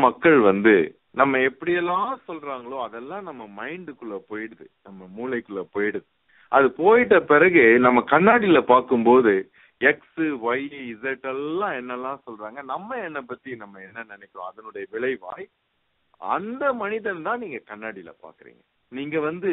மக்கள் வந்து நம்ம எப்படியெல்லாம் சொல்றாங்களோ அதெல்லாம் நம்ம மைண்டுக்குள்ள போயிடுது நம்ம மூளைக்குள்ள போயிடுது அது போயிட்ட பிறகு நம்ம கண்ணாடியில பார்க்கும்போது எக்ஸ் ஒய் இசட் எல்லாம் என்னெல்லாம் சொல்றாங்க நம்ம என்ன பத்தி நம்ம என்ன நினைக்கிறோம் அதனுடைய விளைவாய் அந்த மனிதன் தான் நீங்க கண்ணாடியில பாக்குறீங்க நீங்க வந்து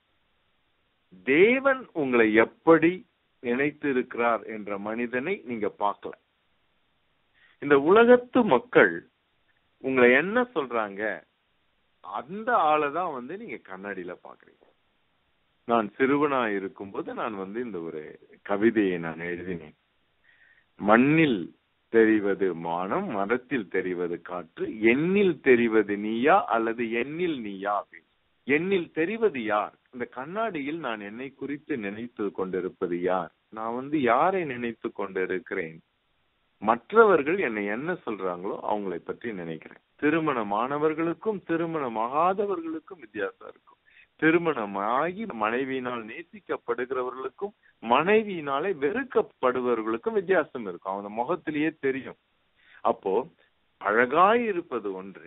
தேவன் உங்களை எப்படி நினைத்து இருக்கிறார் என்ற மனிதனை நீங்க பார்க்கல இந்த உலகத்து மக்கள் உங்களை என்ன சொல்றாங்க அந்த ஆளை தான் வந்து நீங்க கண்ணாடியில பாக்குறீங்க நான் சிறுவனா இருக்கும்போது நான் வந்து இந்த ஒரு கவிதையை நான் எழுதினேன் மண்ணில் தெரிவது மானம் மரத்தில் தெரிவது காற்று எண்ணில் தெரிவது நீயா அல்லது எண்ணில் நீயா அப்படின்னு எண்ணில் தெரிவது யார் இந்த கண்ணாடியில் நான் என்னை குறித்து நினைத்து கொண்டிருப்பது யார் நான் வந்து யாரை நினைத்து கொண்டிருக்கிறேன் மற்றவர்கள் என்னை என்ன சொல்றாங்களோ அவங்களை பற்றி நினைக்கிறேன் திருமணமானவர்களுக்கும் திருமணமாகாதவர்களுக்கும் வித்தியாசம் இருக்கும் திருமணமாகி மனைவியினால் நேசிக்கப்படுகிறவர்களுக்கும் மனைவியினாலே வெறுக்கப்படுபவர்களுக்கும் வித்தியாசம் இருக்கும் அவன் முகத்திலேயே தெரியும் அப்போ அழகாய் இருப்பது ஒன்று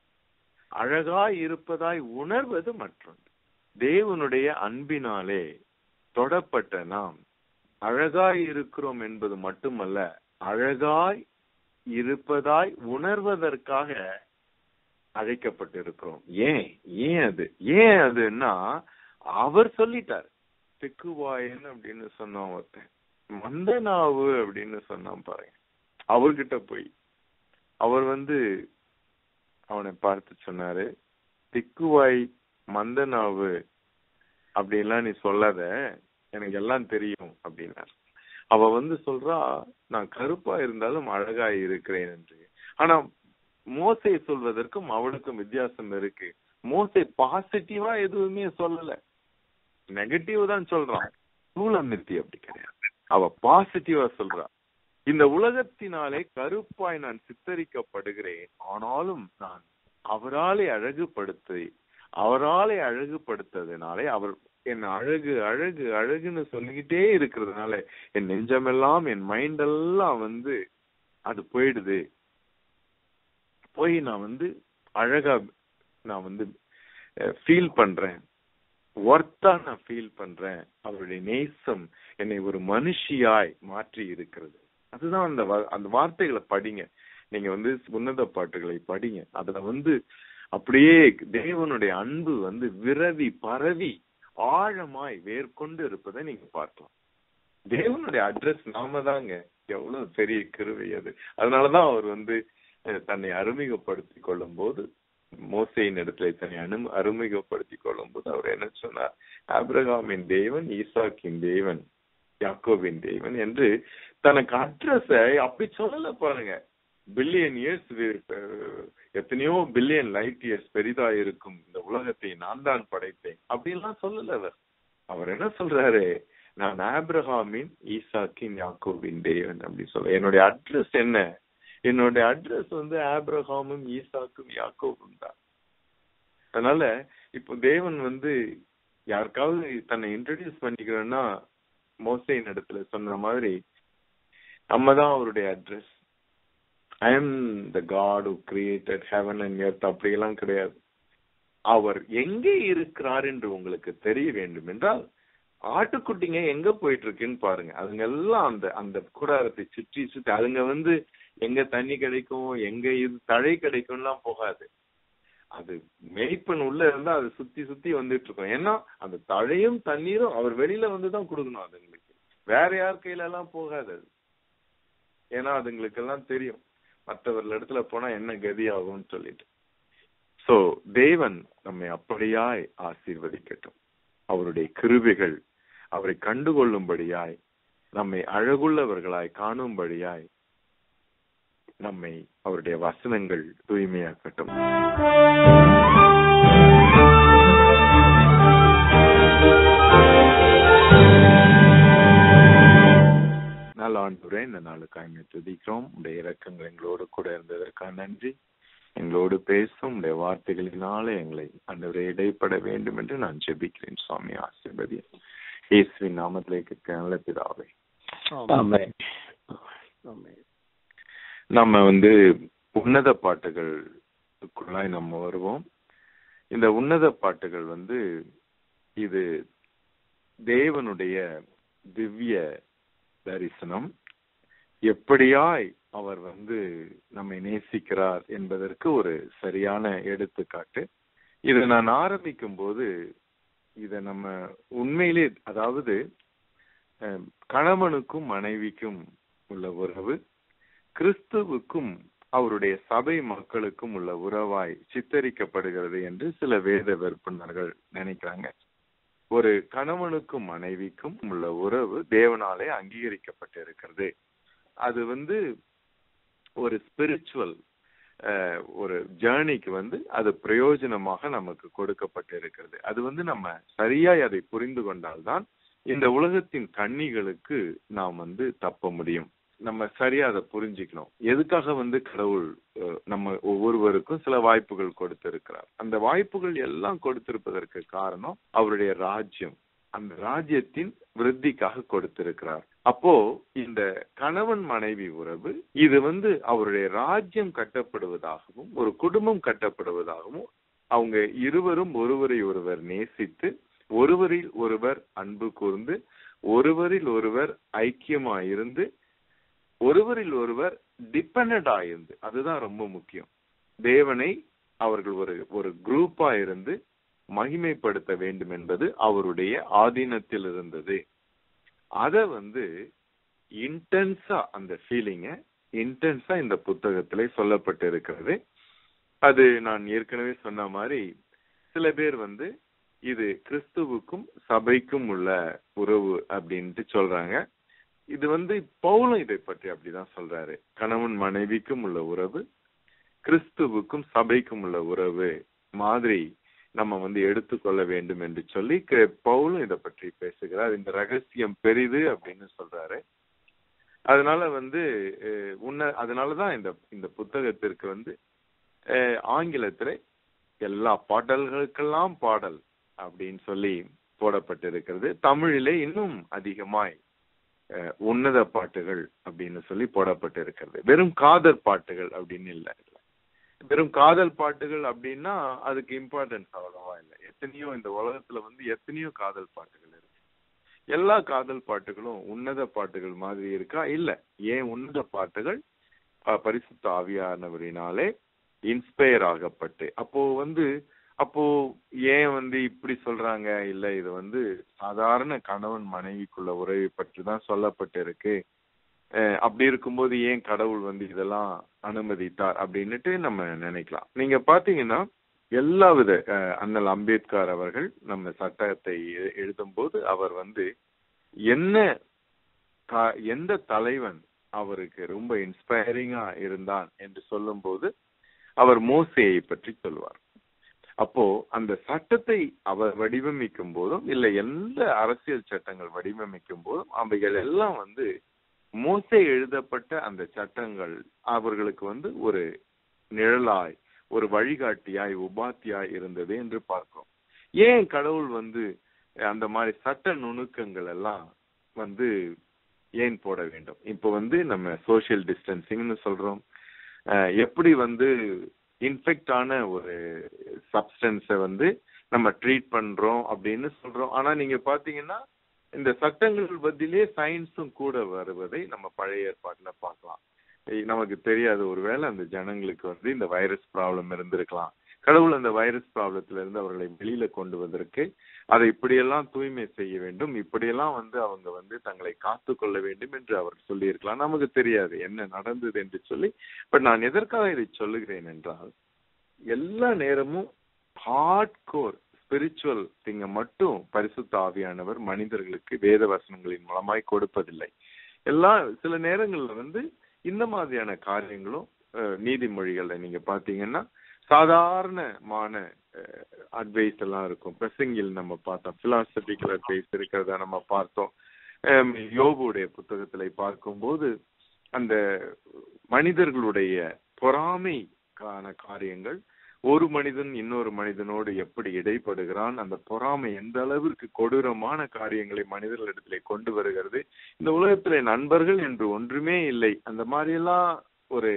அழகாய் இருப்பதாய் உணர்வது மற்றொன்று தேவனுடைய அன்பினாலே தொடப்பட்ட நாம் அழகாய் இருக்கிறோம் என்பது மட்டுமல்ல அழகாய் இருப்பதாய் உணர்வதற்காக அழைக்கப்பட்டிருக்கிறோம் ஏன் ஏன் அது ஏன் அதுன்னா அவர் சொல்லிட்டார் தெக்குவாயன் அப்படின்னு சொன்னான் ஒருத்தன் மந்தனாவு அப்படின்னு சொன்னான் பாருங்க அவர்கிட்ட போய் அவர் வந்து அவனை பார்த்து சொன்னாரு திக்குவாய் மந்தனாவு அப்படின்லாம் நீ சொல்லாத எனக்கு எல்லாம் தெரியும் அப்படின்னார் அவ வந்து சொல்றா நான் கருப்பா இருந்தாலும் அழகா இருக்கிறேன் என்று ஆனா மோசை சொல்வதற்கும் அவளுக்கும் வித்தியாசம் இருக்கு மோசை பாசிட்டிவா எதுவுமே சொல்லல நெகட்டிவ் தான் சொல்றான் சூழமித்தி அப்படி கிடையாது அவ பாசிட்டிவா சொல்றா இந்த உலகத்தினாலே கருப்பாய் நான் சித்தரிக்கப்படுகிறேன் ஆனாலும் நான் அவராலே அழகுபடுத்தி அவராலே அழகுபடுத்ததுனாலே அவர் என் அழகு அழகு அழகுன்னு சொல்லிக்கிட்டே இருக்கிறதுனால என் நெஞ்சமெல்லாம் என் மைண்ட் எல்லாம் வந்து அது போயிடுது போய் நான் வந்து அழகா நான் வந்து ஃபீல் பண்றேன் ஒர்த்தா நான் ஃபீல் பண்றேன் அவருடைய நேசம் என்னை ஒரு மனுஷியாய் மாற்றி இருக்கிறது அதுதான் அந்த அந்த வார்த்தைகளை படிங்க நீங்க வந்து உன்னத பாட்டுகளை படிங்க அதுல வந்து அப்படியே தேவனுடைய அன்பு வந்து விரவி பரவி ஆழமாய் வேர்கொண்டு இருப்பதை நீங்க பார்க்கலாம் தேவனுடைய அட்ரஸ் நாம தாங்க எவ்வளவு பெரிய கிருவை அது அதனாலதான் அவர் வந்து தன்னை அறிமுகப்படுத்திக் கொள்ளும் போது மோசையின் இடத்துல தன்னை அனு அறிமுகப்படுத்திக் கொள்ளும் போது அவர் என்ன சொன்னார் ஆப்ரஹாமின் தேவன் ஈசாக்கின் தேவன் யாக்கோவின் தேவன் என்று தனக்கு அட்ரஸ அப்படி சொல்லல பாருங்க பில்லியன் இயர்ஸ் எத்தனையோ பில்லியன் லைட் இயர்ஸ் பெரிதா இருக்கும் இந்த உலகத்தை நான் தான் படைத்தேன் அப்படின்லாம் சொல்லல அவர் அவர் என்ன சொல்றாரு நான் ஆப்ரஹாமின் ஈசாக்கின் யாக்கோவின் தேவன் அப்படி சொல்ல என்னுடைய அட்ரஸ் என்ன என்னுடைய அட்ரஸ் வந்து ஆப்ரஹாமும் ஈசாக்கும் யாக்கோவும் தான் அதனால இப்போ தேவன் வந்து யாருக்காவது தன்னை இன்ட்ரடியூஸ் பண்ணிக்கிறோம்னா மோசையின் இடத்துல சொன்ன மாதிரி நம்ம தான் அவருடைய address I am the God who created heaven and earth அப்படியெல்லாம் கிடையாது அவர் எங்கே இருக்கிறார் என்று உங்களுக்கு தெரிய வேண்டும் என்றால் ஆட்டுக்குட்டிங்க எங்க போயிட்டு இருக்குன்னு பாருங்க அதுங்க எல்லாம் அந்த அந்த கூடாரத்தை சுற்றி சுற்றி அதுங்க வந்து எங்க தண்ணி கிடைக்கும் எங்க இது தழை கிடைக்கும்லாம் போகாது அது மெய்ப்பன் உள்ள இருந்தா அது சுத்தி சுத்தி வந்துட்டு இருக்கும் ஏன்னா அந்த தழையும் தண்ணீரும் அவர் வெளியில வந்து தான் கொடுக்கணும் அதுங்களுக்கு வேற யார் கையில எல்லாம் போகாது அது ஏன்னா அதுங்களுக்கு எல்லாம் தெரியும் மற்றவர்கள் இடத்துல போனா என்ன கதி ஆகும்னு சொல்லிட்டு சோ தேவன் நம்மை அப்படியாய் ஆசீர்வதிக்கட்டும் அவருடைய கிருபிகள் அவரை கண்டுகொள்ளும்படியாய் நம்மை அழகுள்ளவர்களாய் காணும்படியாய் நம்மை அவருடைய வசனங்கள் தூய்மையாக்கட்டும் நல்ல ஆண்டுரை இந்த நாளுக்காக துதிக்கிறோம் உடைய இறக்கங்கள் எங்களோடு கூட இருந்ததற்காக நன்றி எங்களோடு பேசும் உடைய வார்த்தைகளினாலே எங்களை அன்றுவரை இடைப்பட வேண்டும் என்று நான் ஜெபிக்கிறேன் சுவாமி ஆசிர்வதி இயேசுவின் நாமத்திலே நல்ல பிதாவே நம்ம வந்து உன்னத பாட்டுகள் பாட்டுக்குள்ளாய் நம்ம வருவோம் இந்த உன்னத பாட்டுகள் வந்து இது தேவனுடைய திவ்ய தரிசனம் எப்படியாய் அவர் வந்து நம்மை நேசிக்கிறார் என்பதற்கு ஒரு சரியான எடுத்துக்காட்டு இதை நான் ஆரம்பிக்கும் போது இத நம்ம உண்மையிலே அதாவது அஹ், கணவனுக்கும் மனைவிக்கும் உள்ள உறவு கிறிஸ்துவுக்கும் அவருடைய சபை மக்களுக்கும் உள்ள உறவாய் சித்தரிக்கப்படுகிறது என்று சில வேத வெறுப்பினர்கள் நினைக்கிறாங்க ஒரு கணவனுக்கும் மனைவிக்கும் உள்ள உறவு தேவனாலே அங்கீகரிக்கப்பட்டிருக்கிறது அது வந்து ஒரு ஸ்பிரிச்சுவல் ஒரு ஜேர்னிக்கு வந்து அது பிரயோஜனமாக நமக்கு கொடுக்கப்பட்டிருக்கிறது அது வந்து நம்ம சரியாய் அதை புரிந்து கொண்டால்தான் இந்த உலகத்தின் கண்ணிகளுக்கு நாம் வந்து தப்ப முடியும் நம்ம சரியா அதை புரிஞ்சுக்கணும் எதுக்காக வந்து கடவுள் அஹ், நம்ம ஒவ்வொருவருக்கும் சில வாய்ப்புகள் கொடுத்திருக்கிறார் அந்த வாய்ப்புகள் எல்லாம் கொடுத்திருப்பதற்கு காரணம் அவருடைய ராஜ்யம் அந்த ராஜ்யத்தின் விருத்திக்காக கொடுத்திருக்கிறார் அப்போ இந்த கணவன் மனைவி உறவு இது வந்து அவருடைய ராஜ்யம் கட்டப்படுவதாகவும் ஒரு குடும்பம் கட்டப்படுவதாகவும் அவங்க இருவரும் ஒருவரை ஒருவர் நேசித்து ஒருவரில் ஒருவர் அன்பு கூர்ந்து ஒருவரில் ஒருவர் ஐக்கியமாயிருந்து ஒருவரில் ஒருவர் டிபெண்டா இருந்து அதுதான் ரொம்ப முக்கியம் தேவனை அவர்கள் ஒரு ஒரு குரூப்பா இருந்து மகிமைப்படுத்த வேண்டும் என்பது அவருடைய ஆதீனத்தில் இருந்தது அத வந்து இன்டென்ஸா அந்த ஃபீலிங்க இன்டென்ஸா இந்த புத்தகத்திலே சொல்லப்பட்டு இருக்கிறது அது நான் ஏற்கனவே சொன்ன மாதிரி சில பேர் வந்து இது கிறிஸ்துவுக்கும் சபைக்கும் உள்ள உறவு அப்படின்ட்டு சொல்றாங்க இது வந்து பவுலும் இதை பற்றி அப்படிதான் சொல்றாரு கணவன் மனைவிக்கும் உள்ள உறவு கிறிஸ்துவுக்கும் சபைக்கும் உள்ள உறவு மாதிரி நம்ம வந்து எடுத்துக்கொள்ள வேண்டும் என்று சொல்லி க- பவுலும் இதை பற்றி பேசுகிறார் இந்த ரகசியம் பெரிது அப்படின்னு சொல்றாரு அதனால வந்து அஹ், உன்ன அதனாலதான் இந்த இந்த புத்தகத்திற்கு வந்து அஹ், ஆங்கிலத்திலே எல்லா பாடல்களுக்கெல்லாம் பாடல் அப்படின்னு சொல்லி போடப்பட்டிருக்கிறது தமிழிலே இன்னும் அதிகமாய் அஹ், உன்னத பாட்டுகள் அப்படின்னு சொல்லி போடப்பட்டிருக்கிறது வெறும் காதல் பாட்டுகள் அப்படின்னு இல்லை வெறும் காதல் பாட்டுகள் அப்படின்னா அதுக்கு இம்பார்ட்டன்ஸ் அவ்வளவா இல்லை எத்தனையோ இந்த உலகத்துல வந்து எத்தனையோ காதல் பாட்டுகள் இருக்கு எல்லா காதல் பாட்டுகளும் உன்னத பாட்டுகள் மாதிரி இருக்கா இல்ல ஏன் உன்னத பாட்டுகள் அஹ், பரிசுத்த ஆவியானவரினாலே இன்ஸ்பயர் ஆகப்பட்டு அப்போ வந்து அப்போ ஏன் வந்து இப்படி சொல்றாங்க இல்ல இது வந்து சாதாரண கணவன் மனைவிக்குள்ள உறவை பற்றி தான் சொல்லப்பட்டு இருக்கு அஹ் அப்படி இருக்கும்போது ஏன் கடவுள் வந்து இதெல்லாம் அனுமதித்தார் அப்படின்னுட்டு நம்ம நினைக்கலாம் நீங்க பாத்தீங்கன்னா எல்லா வித அஹ், அண்ணல் அம்பேத்கர் அவர்கள் நம்ம சட்டத்தை எ- எழுதும்போது அவர் வந்து என்ன த- எந்த தலைவன் அவருக்கு ரொம்ப இன்ஸ்பைரிங்கா இருந்தான் என்று சொல்லும்போது அவர் மோசேயை பற்றி சொல்வார் அப்போ அந்த சட்டத்தை அவர் வடிவமைக்கும் போதும் இல்ல எந்த அரசியல் சட்டங்கள் வடிவமைக்கும் போதும் அவைகள் எல்லாம் வந்து மோசே எழுதப்பட்ட அந்த சட்டங்கள் அவர்களுக்கு வந்து ஒரு நிழலாய் ஒரு வழிகாட்டியாய் உபாத்தியாய் இருந்தது என்று பார்க்கிறோம் ஏன் கடவுள் வந்து அந்த மாதிரி சட்ட நுணுக்கங்கள் எல்லாம் வந்து ஏன் போட வேண்டும் இப்போ வந்து நம்ம சோஷியல் டிஸ்டன்சிங்னு சொல்றோம் அஹ் எப்படி வந்து இன்ஃபெக்ட் ஆன ஒரு சப்ஸ்டன்ஸை வந்து நம்ம ட்ரீட் பண்றோம் அப்படின்னு சொல்றோம் ஆனா நீங்க பாத்தீங்கன்னா இந்த சட்டங்கள் பதிலே சயின்ஸும் கூட வருவதை நம்ம பழைய ஏற்பாட்டுல பார்க்கலாம் இ- நமக்கு தெரியாது ஒருவேளை அந்த ஜனங்களுக்கு வந்து இந்த வைரஸ் ப்ராப்ளம் இருந்திருக்கலாம் கடவுள் அந்த வைரஸ் ப்ராப்ளத்துல இருந்து அவர்களை வெளியில கொண்டு வதற்கு அதை இப்படியெல்லாம் தூய்மை செய்ய வேண்டும் இப்படியெல்லாம் வந்து அவங்க வந்து தங்களை காத்து கொள்ள வேண்டும் என்று அவர் சொல்லியிருக்கலாம் நமக்கு தெரியாது என்ன நடந்தது என்று சொல்லி பட் நான் எதற்காக இதை சொல்லுகிறேன் என்றால் எல்லா நேரமும் ஹார்ட் கோர் ஸ்பிரிச்சுவல் திங்க மட்டும் பரிசுத்த ஆவியானவர் மனிதர்களுக்கு வேத வசனங்களின் மூலமாய் கொடுப்பதில்லை எல்லா சில நேரங்கள்ல வந்து இந்த மாதிரியான காரியங்களும் அஹ், நீதிமொழிகள்ல நீங்க பாத்தீங்கன்னா சாதாரணமான அட்வைஸ் எல்லாம் இருக்கும் பிரசங்கில் நம்ம பார்த்தோம் பிலாசபிக்கல் அட்வைஸ் இருக்கிறத நம்ம பார்த்தோம் அஹ், யோபுடைய புத்தகத்துல பார்க்கும்போது அந்த மனிதர்களுடைய பொறாமைக்கான காரியங்கள் ஒரு மனிதன் இன்னொரு மனிதனோடு எப்படி இடைப்படுகிறான் அந்த பொறாமை எந்த அளவிற்கு கொடூரமான காரியங்களை மனிதர்களிடத்திலே கொண்டு வருகிறது இந்த உலகத்திலே நண்பர்கள் என்று ஒன்றுமே இல்லை அந்த மாதிரி எல்லாம் ஒரு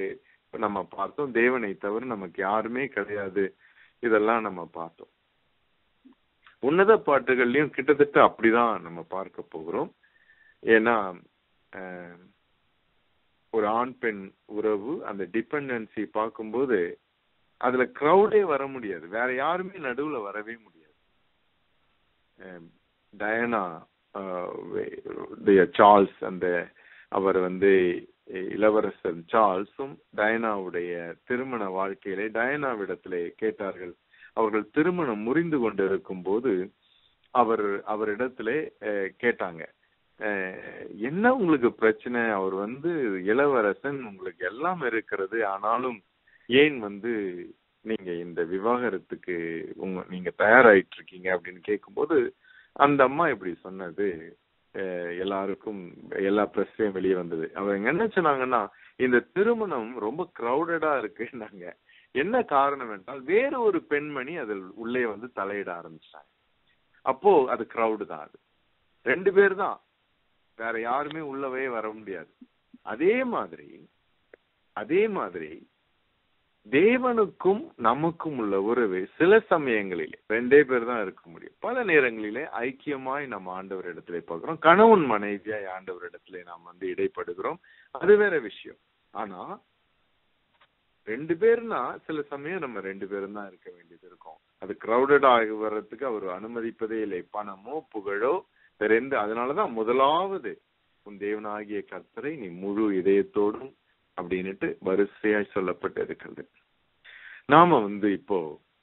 நம்ம பார்த்தோம் தேவனை தவிர நமக்கு யாருமே கிடையாது இதெல்லாம் நம்ம பார்த்தோம் உன்னத பாட்டுகள்லயும் கிட்டத்தட்ட அப்படிதான் நம்ம பார்க்க போகிறோம் ஏன்னா அஹ், ஒரு ஆண் பெண் உறவு அந்த டிபெண்டன்சி பார்க்கும்போது அதுல கிரௌடே வர முடியாது வேற யாருமே நடுவுல வரவே முடியாது அஹ், டயனா அஹ், வே- சார்ல்ஸ் அந்த அவர் வந்து இளவரசர் சார்ல்ஸும் டயனாவுடைய திருமண வாழ்க்கையிலே டயனாவிடத்திலே கேட்டார்கள் அவர்கள் திருமணம் முறிந்து கொண்டிருக்கும் போது அவர் அவரிடத்திலே அஹ், கேட்டாங்க அஹ், என்ன உங்களுக்கு பிரச்சனை அவர் வந்து இளவரசன் உங்களுக்கு எல்லாம் இருக்கிறது ஆனாலும் ஏன் வந்து நீங்க இந்த விவாகரத்துக்கு உங்க நீங்க தயாராயிட்டு இருக்கீங்க அப்படின்னு கேட்கும்போது அந்த அம்மா இப்படி சொன்னது அஹ், எல்லாருக்கும் எல்லா பிரஸ்லயும் வெளியே வந்தது அவங்க என்ன சொன்னாங்கன்னா இந்த திருமணம் ரொம்ப கிரௌடடா இருக்குன்னாங்க என்ன காரணம் என்றால் வேற ஒரு பெண்மணி அதில் உள்ளே வந்து தலையிட ஆரம்பிச்சாங்க அப்போ அது கிரவுடு தான் அது ரெண்டு பேர் தான் வேற யாருமே உள்ளவே வர முடியாது அதே மாதிரி அதே மாதிரி தேவனுக்கும் நமக்கும் உள்ள உறவு சில சமயங்களிலே ரெண்டே பேர் தான் இருக்க முடியும் பல நேரங்களிலே ஐக்கியமாய் நம்ம ஆண்டவர் இடத்திலே பார்க்கிறோம் கணவன் மனைவியாய் ஆண்டவர் இடத்திலே நாம் வந்து இடைப்படுகிறோம் அது வேற விஷயம் ஆனா ரெண்டு பேர்னா சில சமயம் நம்ம ரெண்டு பேரும் தான் இருக்க வேண்டியது இருக்கும் அது கிரௌடட் ஆகி வர்றதுக்கு அவர் அனுமதிப்பதே இல்லை பணமோ புகழோ வேற எந்த அதனாலதான் முதலாவது உன் தேவனாகிய கர்த்தரை நீ முழு இதயத்தோடும் அப்படின்னுட்டு வரிசையாய் சொல்லப்பட்டிருக்கிறது நாம வந்து இப்போ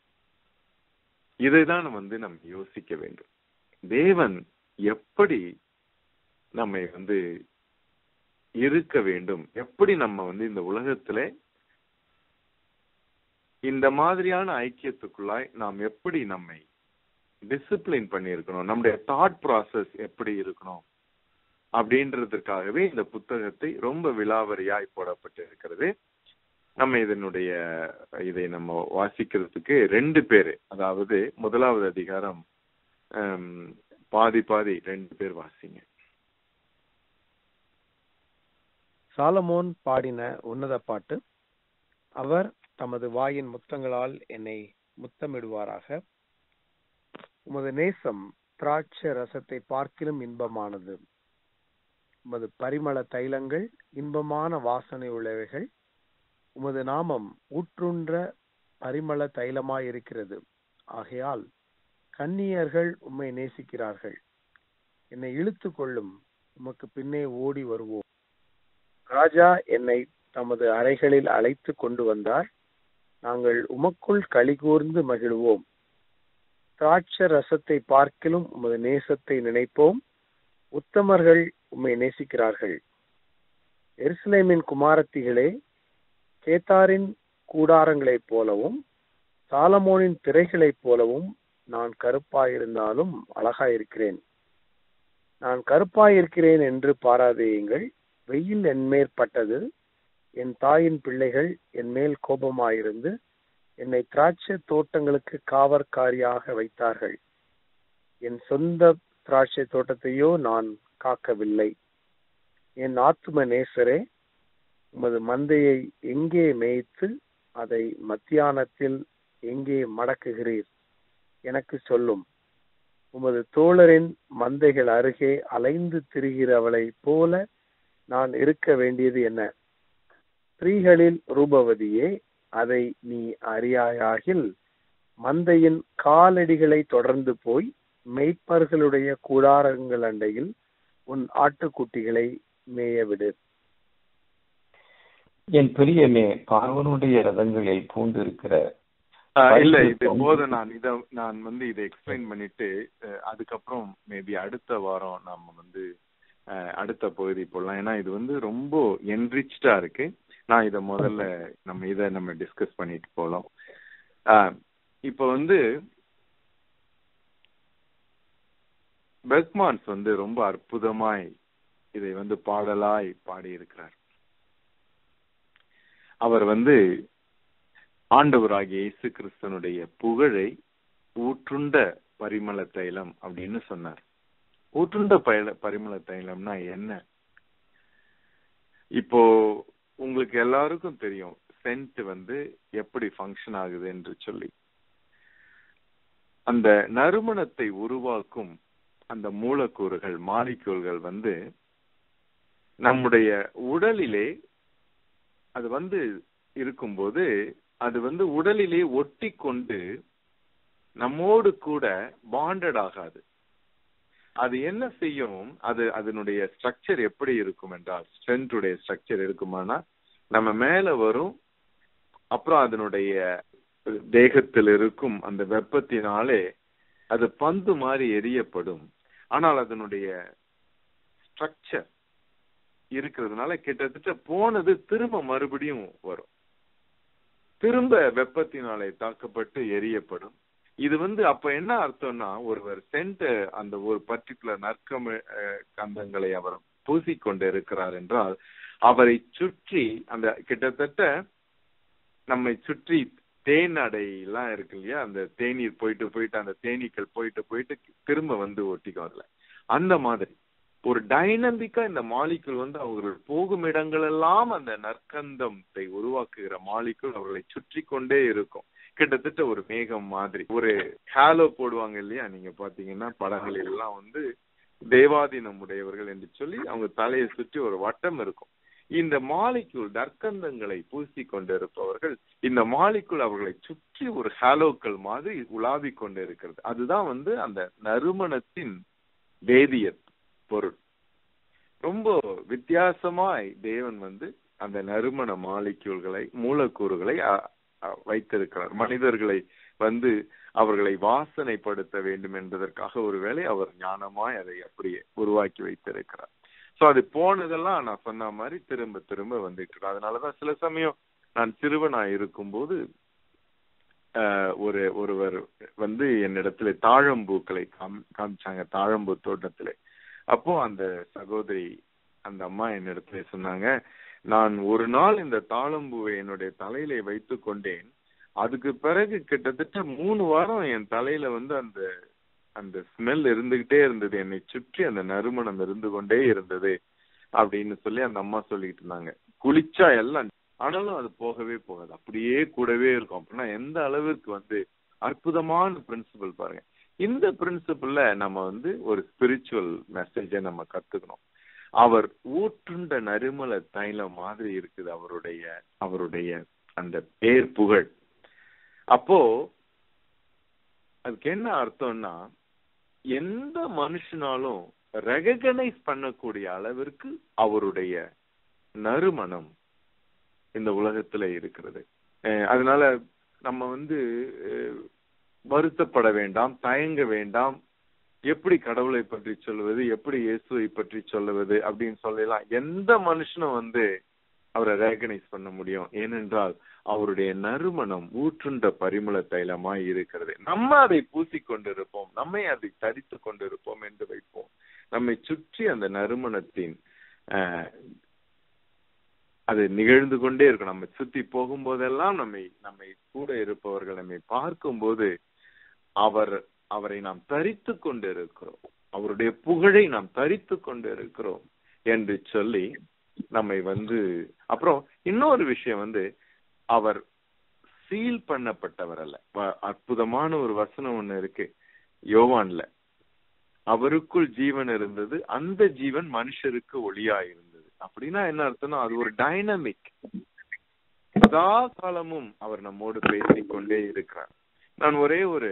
இதைதான் வந்து நம்ம யோசிக்க வேண்டும் தேவன் எப்படி நம்மை வந்து இருக்க வேண்டும் எப்படி நம்ம வந்து இந்த உலகத்திலே இந்த மாதிரியான ஐக்கியத்துக்குள்ளாய் நாம் எப்படி நம்மை டிசிப்ளின் பண்ணியிருக்கணும் நம்முடைய தாட் ப்ராசஸ் எப்படி இருக்கணும் அப்படின்றதுக்காகவே இந்த புத்தகத்தை ரொம்ப விலாவரியாய் போடப்பட்டு இருக்கிறது நம்ம இதனுடைய இதை நம்ம வாசிக்கிறதுக்கு ரெண்டு பேரு அதாவது முதலாவது அதிகாரம் ஹம், பாதி பாதி ரெண்டு பேர் வாசிங்க சாலமோன் பாடின உன்னத பாட்டு அவர் தமது வாயின் முத்தங்களால் என்னை முத்தமிடுவாராக உமது நேசம் திராட்சை ரசத்தை பார்க்கிலும் இன்பமானது உமது பரிமள தைலங்கள் இன்பமான வாசனை உள்ளவைகள் உமது நாமம் ஊற்றுன்ற பரிமள தைலமாயிருக்கிறது ஆகையால் கன்னியர்கள் உம்மை நேசிக்கிறார்கள் என்னை இழுத்து கொள்ளும் உமக்கு பின்னே ஓடி வருவோம் ராஜா என்னை தமது அறைகளில் அழைத்து கொண்டு வந்தார் நாங்கள் உமக்குள் களிகூர்ந்து மகிழ்வோம் திராட்சை ரசத்தை பார்க்கிலும் உமது நேசத்தை நினைப்போம் உத்தமர்கள் உம்மை நேசிக்கிறார்கள் எருசலேமின் குமாரத்திகளே கேத்தாரின் கூடாரங்களைப் போலவும் சாலமோனின் திரைகளைப் போலவும் நான் கருப்பாயிருந்தாலும் அழகாயிருக்கிறேன் நான் கருப்பாயிருக்கிறேன் என்று பாராதேயுங்கள் வெயில் என்மேற்பட்டது என் தாயின் பிள்ளைகள் என் மேல் கோபமாயிருந்து என்னை திராட்சை தோட்டங்களுக்கு காவற்காரியாக வைத்தார்கள் என் சொந்த திராட்சை தோட்டத்தையோ நான் காக்கவில்லை என் ஆத்தும நேசரே உமது மந்தையை எங்கே மேய்த்து அதை மத்தியானத்தில் எங்கே மடக்குகிறீர் எனக்கு சொல்லும் உமது தோழரின் மந்தைகள் அருகே அலைந்து திரிகிறவளை போல நான் இருக்க வேண்டியது என்ன ஸ்திரீகளில் ரூபவதியே அதை நீ அறியாயாகில் மந்தையின் காலடிகளை தொடர்ந்து போய் மெய்ப்பர்களுடைய கூடாரங்கள் அண்டையில் உன் ஆட்டுக்குட்டிகளை மேயவிடு என் பிரியமே பார்வனுடைய ரதங்களில் பூண்டிருக்கிற ஆஹ் இல்ல இது பரிசுத்தம். போதும் நான் இத நான் வந்து இதை எக்ஸ்பிளைன் பண்ணிட்டு அஹ், அதுக்கப்புறம் மேபி அடுத்த வாரம் நாம வந்து அஹ், அடுத்த பகுதி போடலாம் ஏன்னா இது வந்து ரொம்ப என்ரிச்டா இருக்கு நான் இத முதல்ல நம்ம இத நம்ம டிஸ்கஸ் பண்ணிட்டு போலாம் ஆஹ், இப்ப வந்து பெர்க்மான்ஸ் வந்து ரொம்ப அற்புதமாய் இதை வந்து பாடலாய் பாடி இருக்கிறார் அவர் வந்து ஆண்டவராகிய இயேசு கிறிஸ்தனுடைய புகழை ஊற்றுண்ட பரிமள தைலம் அப்படின்னு சொன்னார் ஊற்றுண்ட பயல பரிமள தைலம்னா என்ன இப்போ உங்களுக்கு எல்லாருக்கும் தெரியும் சென்ட் வந்து எப்படி ஃபங்க்ஷன் ஆகுது என்று சொல்லி அந்த நறுமணத்தை உருவாக்கும் அந்த மூலக்கூறுகள் மாலிக்யூல்கள் வந்து நம்முடைய உடலிலே அது வந்து இருக்கும்போது அது வந்து உடலிலே ஒட்டி கொண்டு நம்மோடு கூட பாண்டட் ஆகாது அது என்ன செய்யும் அது அதனுடைய ஸ்ட்ரக்சர் எப்படி இருக்கும் என்றால் ஸ்ட்ரென்த்துடைய ஸ்ட்ரக்சர் இருக்குமானா நம்ம மேல வரும் அப்புறம் அதனுடைய தேகத்தில் இருக்கும் அந்த வெப்பத்தினாலே அது பந்து மாதிரி எரியப்படும் ஆனால் அதனுடைய ஸ்ட்ரக்சர் இருக்கிறதுனால கிட்டத்தட்ட போனது திரும்ப மறுபடியும் வரும் திரும்ப வெப்பத்தினாலே தாக்கப்பட்டு எரியப்படும் இது வந்து அப்ப என்ன அர்த்தம்னா ஒருவர் சென்ட் அந்த ஒரு பர்டிகுலர் நற்கம கந்தங்களை அவர் பூசிக்கொண்டு இருக்கிறார் என்றால் அவரை சுற்றி அந்த கிட்டத்தட்ட நம்மை சுற்றி தேன் அடை எல்லாம் இருக்கு இல்லையா அந்த தேநீர் போயிட்டு போயிட்டு அந்த தேனீக்கள் போயிட்டு போயிட்டு திரும்ப வந்து ஒட்டிக்கும் அதுல அந்த மாதிரி ஒரு டைனமிக்கா இந்த மாலிக்குள் வந்து அவர்கள் போகும் இடங்கள் எல்லாம் அந்த நற்கந்தத்தை உருவாக்குகிற மாலிக்குள் அவர்களை சுற்றி கொண்டே இருக்கும் கிட்டத்தட்ட ஒரு மேகம் மாதிரி ஒரு ஹாலோ போடுவாங்க இல்லையா நீங்க பாத்தீங்கன்னா படங்களில் எல்லாம் வந்து தேவாதீனம் உடையவர்கள் என்று சொல்லி அவங்க தலையை சுற்றி ஒரு வட்டம் இருக்கும் இந்த மாலிக்குள் நற்கந்தங்களை பூசி கொண்டிருப்பவர்கள் இந்த மாலிக்குள் அவர்களை சுற்றி ஒரு ஹாலோக்கள் மாதிரி உலாவி கொண்டு இருக்கிறது அதுதான் வந்து அந்த நறுமணத்தின் வேதியத் பொருள் ரொம்ப வித்தியாசமாய் தேவன் வந்து அந்த நறுமண மாலிக்யூல்களை மூலக்கூறுகளை வைத்திருக்கிறார் மனிதர்களை வந்து அவர்களை வாசனைப்படுத்த வேண்டும் என்பதற்காக ஒருவேளை அவர் ஞானமாய் அதை அப்படியே உருவாக்கி வைத்திருக்கிறார் சோ அது போனதெல்லாம் நான் சொன்ன மாதிரி திரும்ப திரும்ப வந்துட்டு இருக்கு அதனாலதான் சில சமயம் நான் சிறுவனா இருக்கும்போது ஒரு ஒருவர் வந்து என்னிடத்துல தாழம்பூக்களை காம் காமிச்சாங்க தாழம்பூ தோட்டத்திலே அப்போ அந்த சகோதரி அந்த அம்மா என்னிடத்துல சொன்னாங்க நான் ஒரு நாள் இந்த தாழம்பூவை என்னுடைய தலையில வைத்து கொண்டேன் அதுக்கு பிறகு கிட்டத்தட்ட மூணு வாரம் என் தலையில வந்து அந்த அந்த ஸ்மெல் இருந்துகிட்டே இருந்தது என்னை சுற்றி அந்த நறுமணம் இருந்து கொண்டே இருந்தது அப்படின்னு சொல்லி அந்த அம்மா சொல்லிட்டு இருந்தாங்க குளிச்சா எல்லாம் ஆனாலும் அது போகவே போகாது அப்படியே கூடவே இருக்கும் அப்படின்னா எந்த அளவிற்கு வந்து அற்புதமான பிரின்சிபல் பாருங்க இந்த பிரின்சிபல்ல நம்ம வந்து ஒரு ஸ்பிரிச்சுவல் மெசேஜை நம்ம கத்துக்கணும் அவர் ஊற்றுண்ட நறுமல தைலம் மாதிரி இருக்குது அவருடைய அவருடைய அந்த பேர் புகழ் அப்போ அதுக்கு என்ன அர்த்தம்னா எந்த மனுஷனாலும் ரெகனைஸ் பண்ணக்கூடிய அளவிற்கு அவருடைய நறுமணம் இந்த உலகத்துல இருக்கிறது அதனால நம்ம வந்து வருத்தப்பட வேண்டாம் தயங்க வேண்டாம் எப்படி கடவுளை பற்றி சொல்லுவது எப்படி இயேசுவை பற்றி சொல்லுவது அப்படின்னு சொல்லலாம் எந்த மனுஷனும் வந்து அவரை ரெகனைஸ் பண்ண முடியும் ஏனென்றால் அவருடைய நறுமணம் ஊற்றுண்ட பரிமள தைலமாய் இருக்கிறது நம்ம அதை பூசிக்கொண்டிருப்போம் நம்மை அதை தரித்து கொண்டிருப்போம் என்று வைப்போம் நம்மை சுற்றி அந்த நறுமணத்தின் அது நிகழ்ந்து கொண்டே இருக்கும் நம்ம சுத்தி போகும்போதெல்லாம் நம்மை நம்மை கூட இருப்பவர்கள் நம்மை பார்க்கும்போது அவர் அவரை நாம் தரித்து கொண்டு இருக்கிறோம் அவருடைய புகழை நாம் தரித்து கொண்டு இருக்கிறோம் என்று சொல்லி நம்மை வந்து அப்புறம் இன்னொரு விஷயம் வந்து அவர் சீல் பண்ணப்பட்டவர் அல்ல அற்புதமான ஒரு வசனம் ஒண்ணு இருக்கு யோவான்ல அவருக்குள் ஜீவன் இருந்தது அந்த ஜீவன் மனுஷருக்கு ஒளியா இருந்தது அப்படின்னா என்ன அர்த்தம்னா அது ஒரு டைனமிக் சதா காலமும் அவர் நம்மோடு பேசிக்கொண்டே இருக்கிறார் நான் ஒரே ஒரு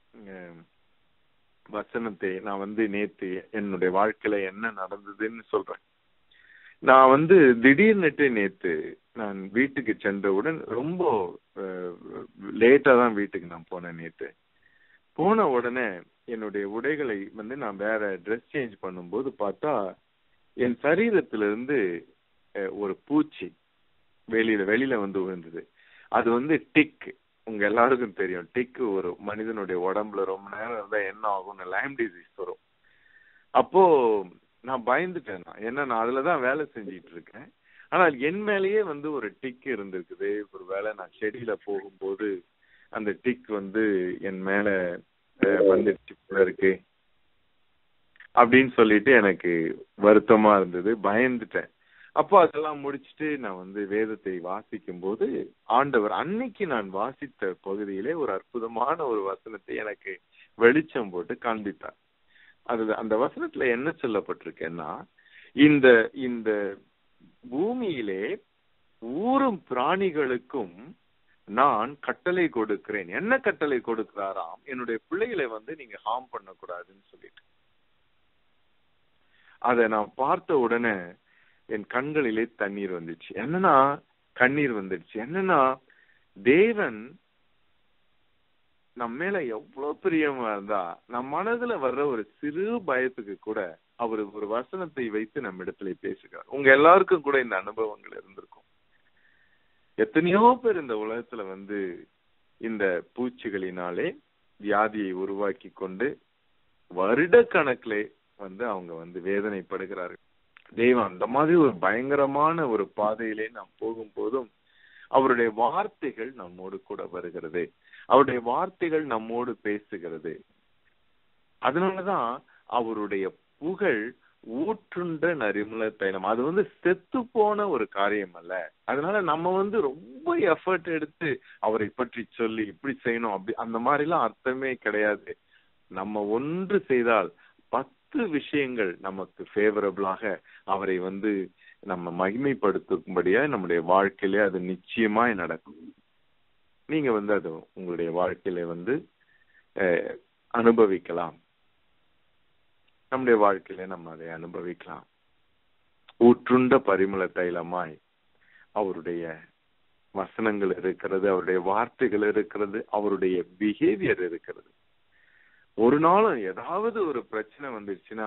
வசனத்தை நான் வந்து நேத்து என்னுடைய வாழ்க்கையில என்ன நடந்ததுன்னு சொல்றேன் நான் வந்து திடீர்னுட்டு நேத்து நான் வீட்டுக்கு சென்றவுடன் ரொம்ப லேட்டா தான் வீட்டுக்கு நான் போனேன் நேத்து போன உடனே என்னுடைய உடைகளை வந்து நான் வேற ட்ரெஸ் சேஞ்ச் பண்ணும்போது பார்த்தா என் சரீரத்திலிருந்து ஒரு பூச்சி வெளியில வெளியில வந்து விழுந்தது அது வந்து டிக் உங்க எல்லாருக்கும் தெரியும் டிக் ஒரு மனிதனுடைய உடம்புல ரொம்ப நேரம் இருந்தா என்ன ஆகும்னு லைம் டிசீஸ் வரும் அப்போ நான் பயந்துட்டேன் நான் ஏன்னா நான் அதுலதான் வேலை செஞ்சிட்டு இருக்கேன் ஆனால் என் மேலேயே வந்து ஒரு டிக் இருந்திருக்குது ஒரு வேலை நான் செடியில போகும்போது அந்த டிக் வந்து என் மேல வந்துடுச்சு போல இருக்கு அப்படின்னு சொல்லிட்டு எனக்கு வருத்தமா இருந்தது பயந்துட்டேன் அப்போ அதெல்லாம் முடிச்சுட்டு நான் வந்து வேதத்தை வாசிக்கும் போது ஆண்டவர் அன்னைக்கு நான் வாசித்த பகுதியிலே ஒரு அற்புதமான ஒரு வசனத்தை எனக்கு வெளிச்சம் போட்டு காண்பித்தார் அது அந்த வசனத்துல என்ன சொல்லப்பட்டிருக்கேன்னா இந்த இந்த பூமியிலே ஊரும் பிராணிகளுக்கும் நான் கட்டளை கொடுக்கிறேன் என்ன கட்டளை கொடுக்கிறாராம் என்னுடைய பிள்ளைகளை வந்து நீங்க ஹார்ம் பண்ணக்கூடாதுன்னு சொல்லிட்டு அதை நான் பார்த்த உடனே என் கண்களிலே தண்ணீர் வந்துச்சு என்னன்னா கண்ணீர் வந்துடுச்சு என்னன்னா தேவன் நம்ம மேல எவ்வளவு பிரியமா இருந்தா நம் மனதுல வர்ற ஒரு சிறு பயத்துக்கு கூட அவர் ஒரு வசனத்தை வைத்து நம்ம இடத்துல பேசுகிறார் உங்க எல்லாருக்கும் கூட இந்த அனுபவங்கள் இருந்திருக்கும் எத்தனையோ பேர் இந்த உலகத்துல வந்து இந்த பூச்சிகளினாலே வியாதியை உருவாக்கி கொண்டு வருட கணக்கிலே வந்து அவங்க வந்து வேதனைப்படுகிறார்கள் தெய்வம் அந்த மாதிரி ஒரு பயங்கரமான ஒரு பாதையிலே நாம் போகும் போதும் அவருடைய வார்த்தைகள் நம்மோடு கூட வருகிறது அவருடைய வார்த்தைகள் நம்மோடு பேசுகிறது அதனாலதான் அவருடைய புகழ் ஊற்றுண்ட நரிமல தைலம் அது வந்து செத்து போன ஒரு காரியம் அல்ல அதனால நம்ம வந்து ரொம்ப எஃபர்ட் எடுத்து அவரை பற்றி சொல்லி இப்படி செய்யணும் அப்படி அந்த மாதிரி எல்லாம் அர்த்தமே கிடையாது நம்ம ஒன்று செய்தால் பத்து விஷயங்கள் நமக்கு ஃபேவரபிளாக அவரை வந்து நம்ம மகிமைப்படுத்தும்படியா நம்முடைய வாழ்க்கையிலே அது நிச்சயமாய் நடக்கும் நீங்க வந்து அது உங்களுடைய வாழ்க்கையில வந்து அனுபவிக்கலாம் நம்முடைய வாழ்க்கையில நம்ம அதை அனுபவிக்கலாம் ஊற்றுண்ட பரிமள தைலமாய் அவருடைய வசனங்கள் இருக்கிறது அவருடைய வார்த்தைகள் இருக்கிறது அவருடைய பிஹேவியர் இருக்கிறது ஒரு நாளும் ஏதாவது ஒரு பிரச்சனை வந்துருச்சுன்னா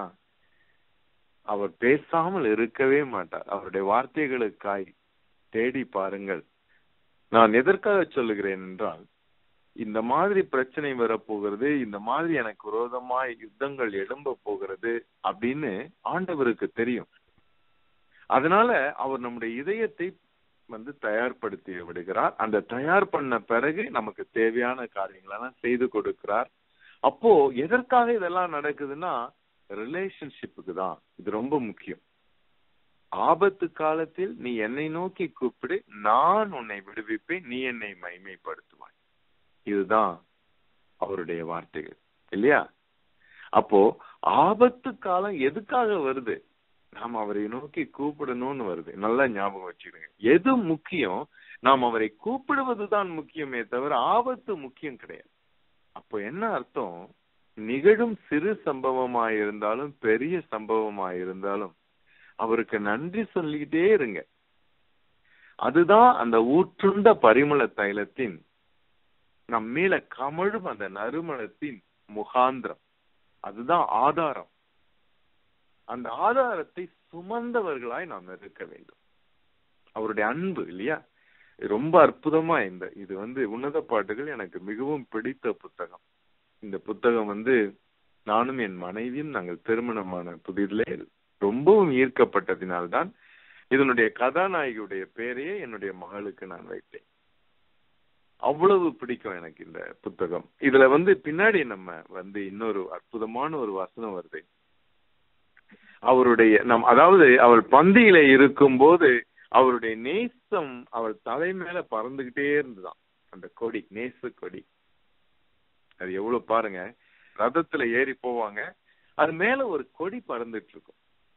அவர் பேசாமல் இருக்கவே மாட்டார் அவருடைய வார்த்தைகளுக்காய் தேடி பாருங்கள் நான் எதற்காக சொல்லுகிறேன் என்றால் இந்த மாதிரி பிரச்சனை வரப்போகிறது இந்த மாதிரி எனக்கு விரோதமாய் யுத்தங்கள் எழும்ப போகிறது அப்படின்னு ஆண்டவருக்கு தெரியும் அதனால அவர் நம்முடைய இதயத்தை வந்து தயார்படுத்தி விடுகிறார் அந்த தயார் பண்ண பிறகு நமக்கு தேவையான காரியங்களெல்லாம் செய்து கொடுக்கிறார் அப்போ எதற்காக இதெல்லாம் நடக்குதுன்னா ரிலேஷன்ஷிப்புக்கு தான் இது ரொம்ப முக்கியம் ஆபத்து காலத்தில் நீ என்னை நோக்கி கூப்பிடு நான் உன்னை விடுவிப்பேன் நீ என்னை மைமைப்படுத்துவாய் இதுதான் அவருடைய வார்த்தைகள் இல்லையா அப்போ ஆபத்து காலம் எதுக்காக வருது நாம் அவரை நோக்கி கூப்பிடணும்னு வருது நல்லா ஞாபகம் வச்சுக்கிடுங்க எது முக்கியம் நாம் அவரை கூப்பிடுவதுதான் முக்கியமே தவிர ஆபத்து முக்கியம் கிடையாது அப்போ என்ன அர்த்தம் நிகழும் சிறு சம்பவமாயிருந்தாலும் பெரிய சம்பவமாயிருந்தாலும் அவருக்கு நன்றி சொல்லிக்கிட்டே இருங்க அதுதான் அந்த ஊற்றுண்ட பரிமள தைலத்தின் நம் மேல கமழும் அந்த நறுமணத்தின் முகாந்திரம் அதுதான் ஆதாரம் அந்த ஆதாரத்தை சுமந்தவர்களாய் நாம் இருக்க வேண்டும் அவருடைய அன்பு இல்லையா ரொம்ப அற்புதமா இந்த இது வந்து உன்னத பாட்டுகள் எனக்கு மிகவும் பிடித்த புத்தகம் இந்த புத்தகம் வந்து நானும் என் மனைவியும் நாங்கள் திருமணமான புதிதிலே ரொம்பவும் ஈர்க்கப்பட்டதினால்தான் இதனுடைய கதாநாயகியுடைய பேரையே என்னுடைய மகளுக்கு நான் வைத்தேன் அவ்வளவு பிடிக்கும் எனக்கு இந்த புத்தகம் இதுல வந்து பின்னாடி நம்ம வந்து இன்னொரு அற்புதமான ஒரு வசனம் வருது அவருடைய நம் அதாவது அவள் பந்தியில இருக்கும் போது அவருடைய நேசம் அவள் தலை மேல பறந்துகிட்டே இருந்துதான் அந்த கொடி நேச கொடி அது எவ்வளவு பாருங்க ரதத்துல ஏறி போவாங்க அது மேல ஒரு கொடி பறந்துட்டு இருக்கும்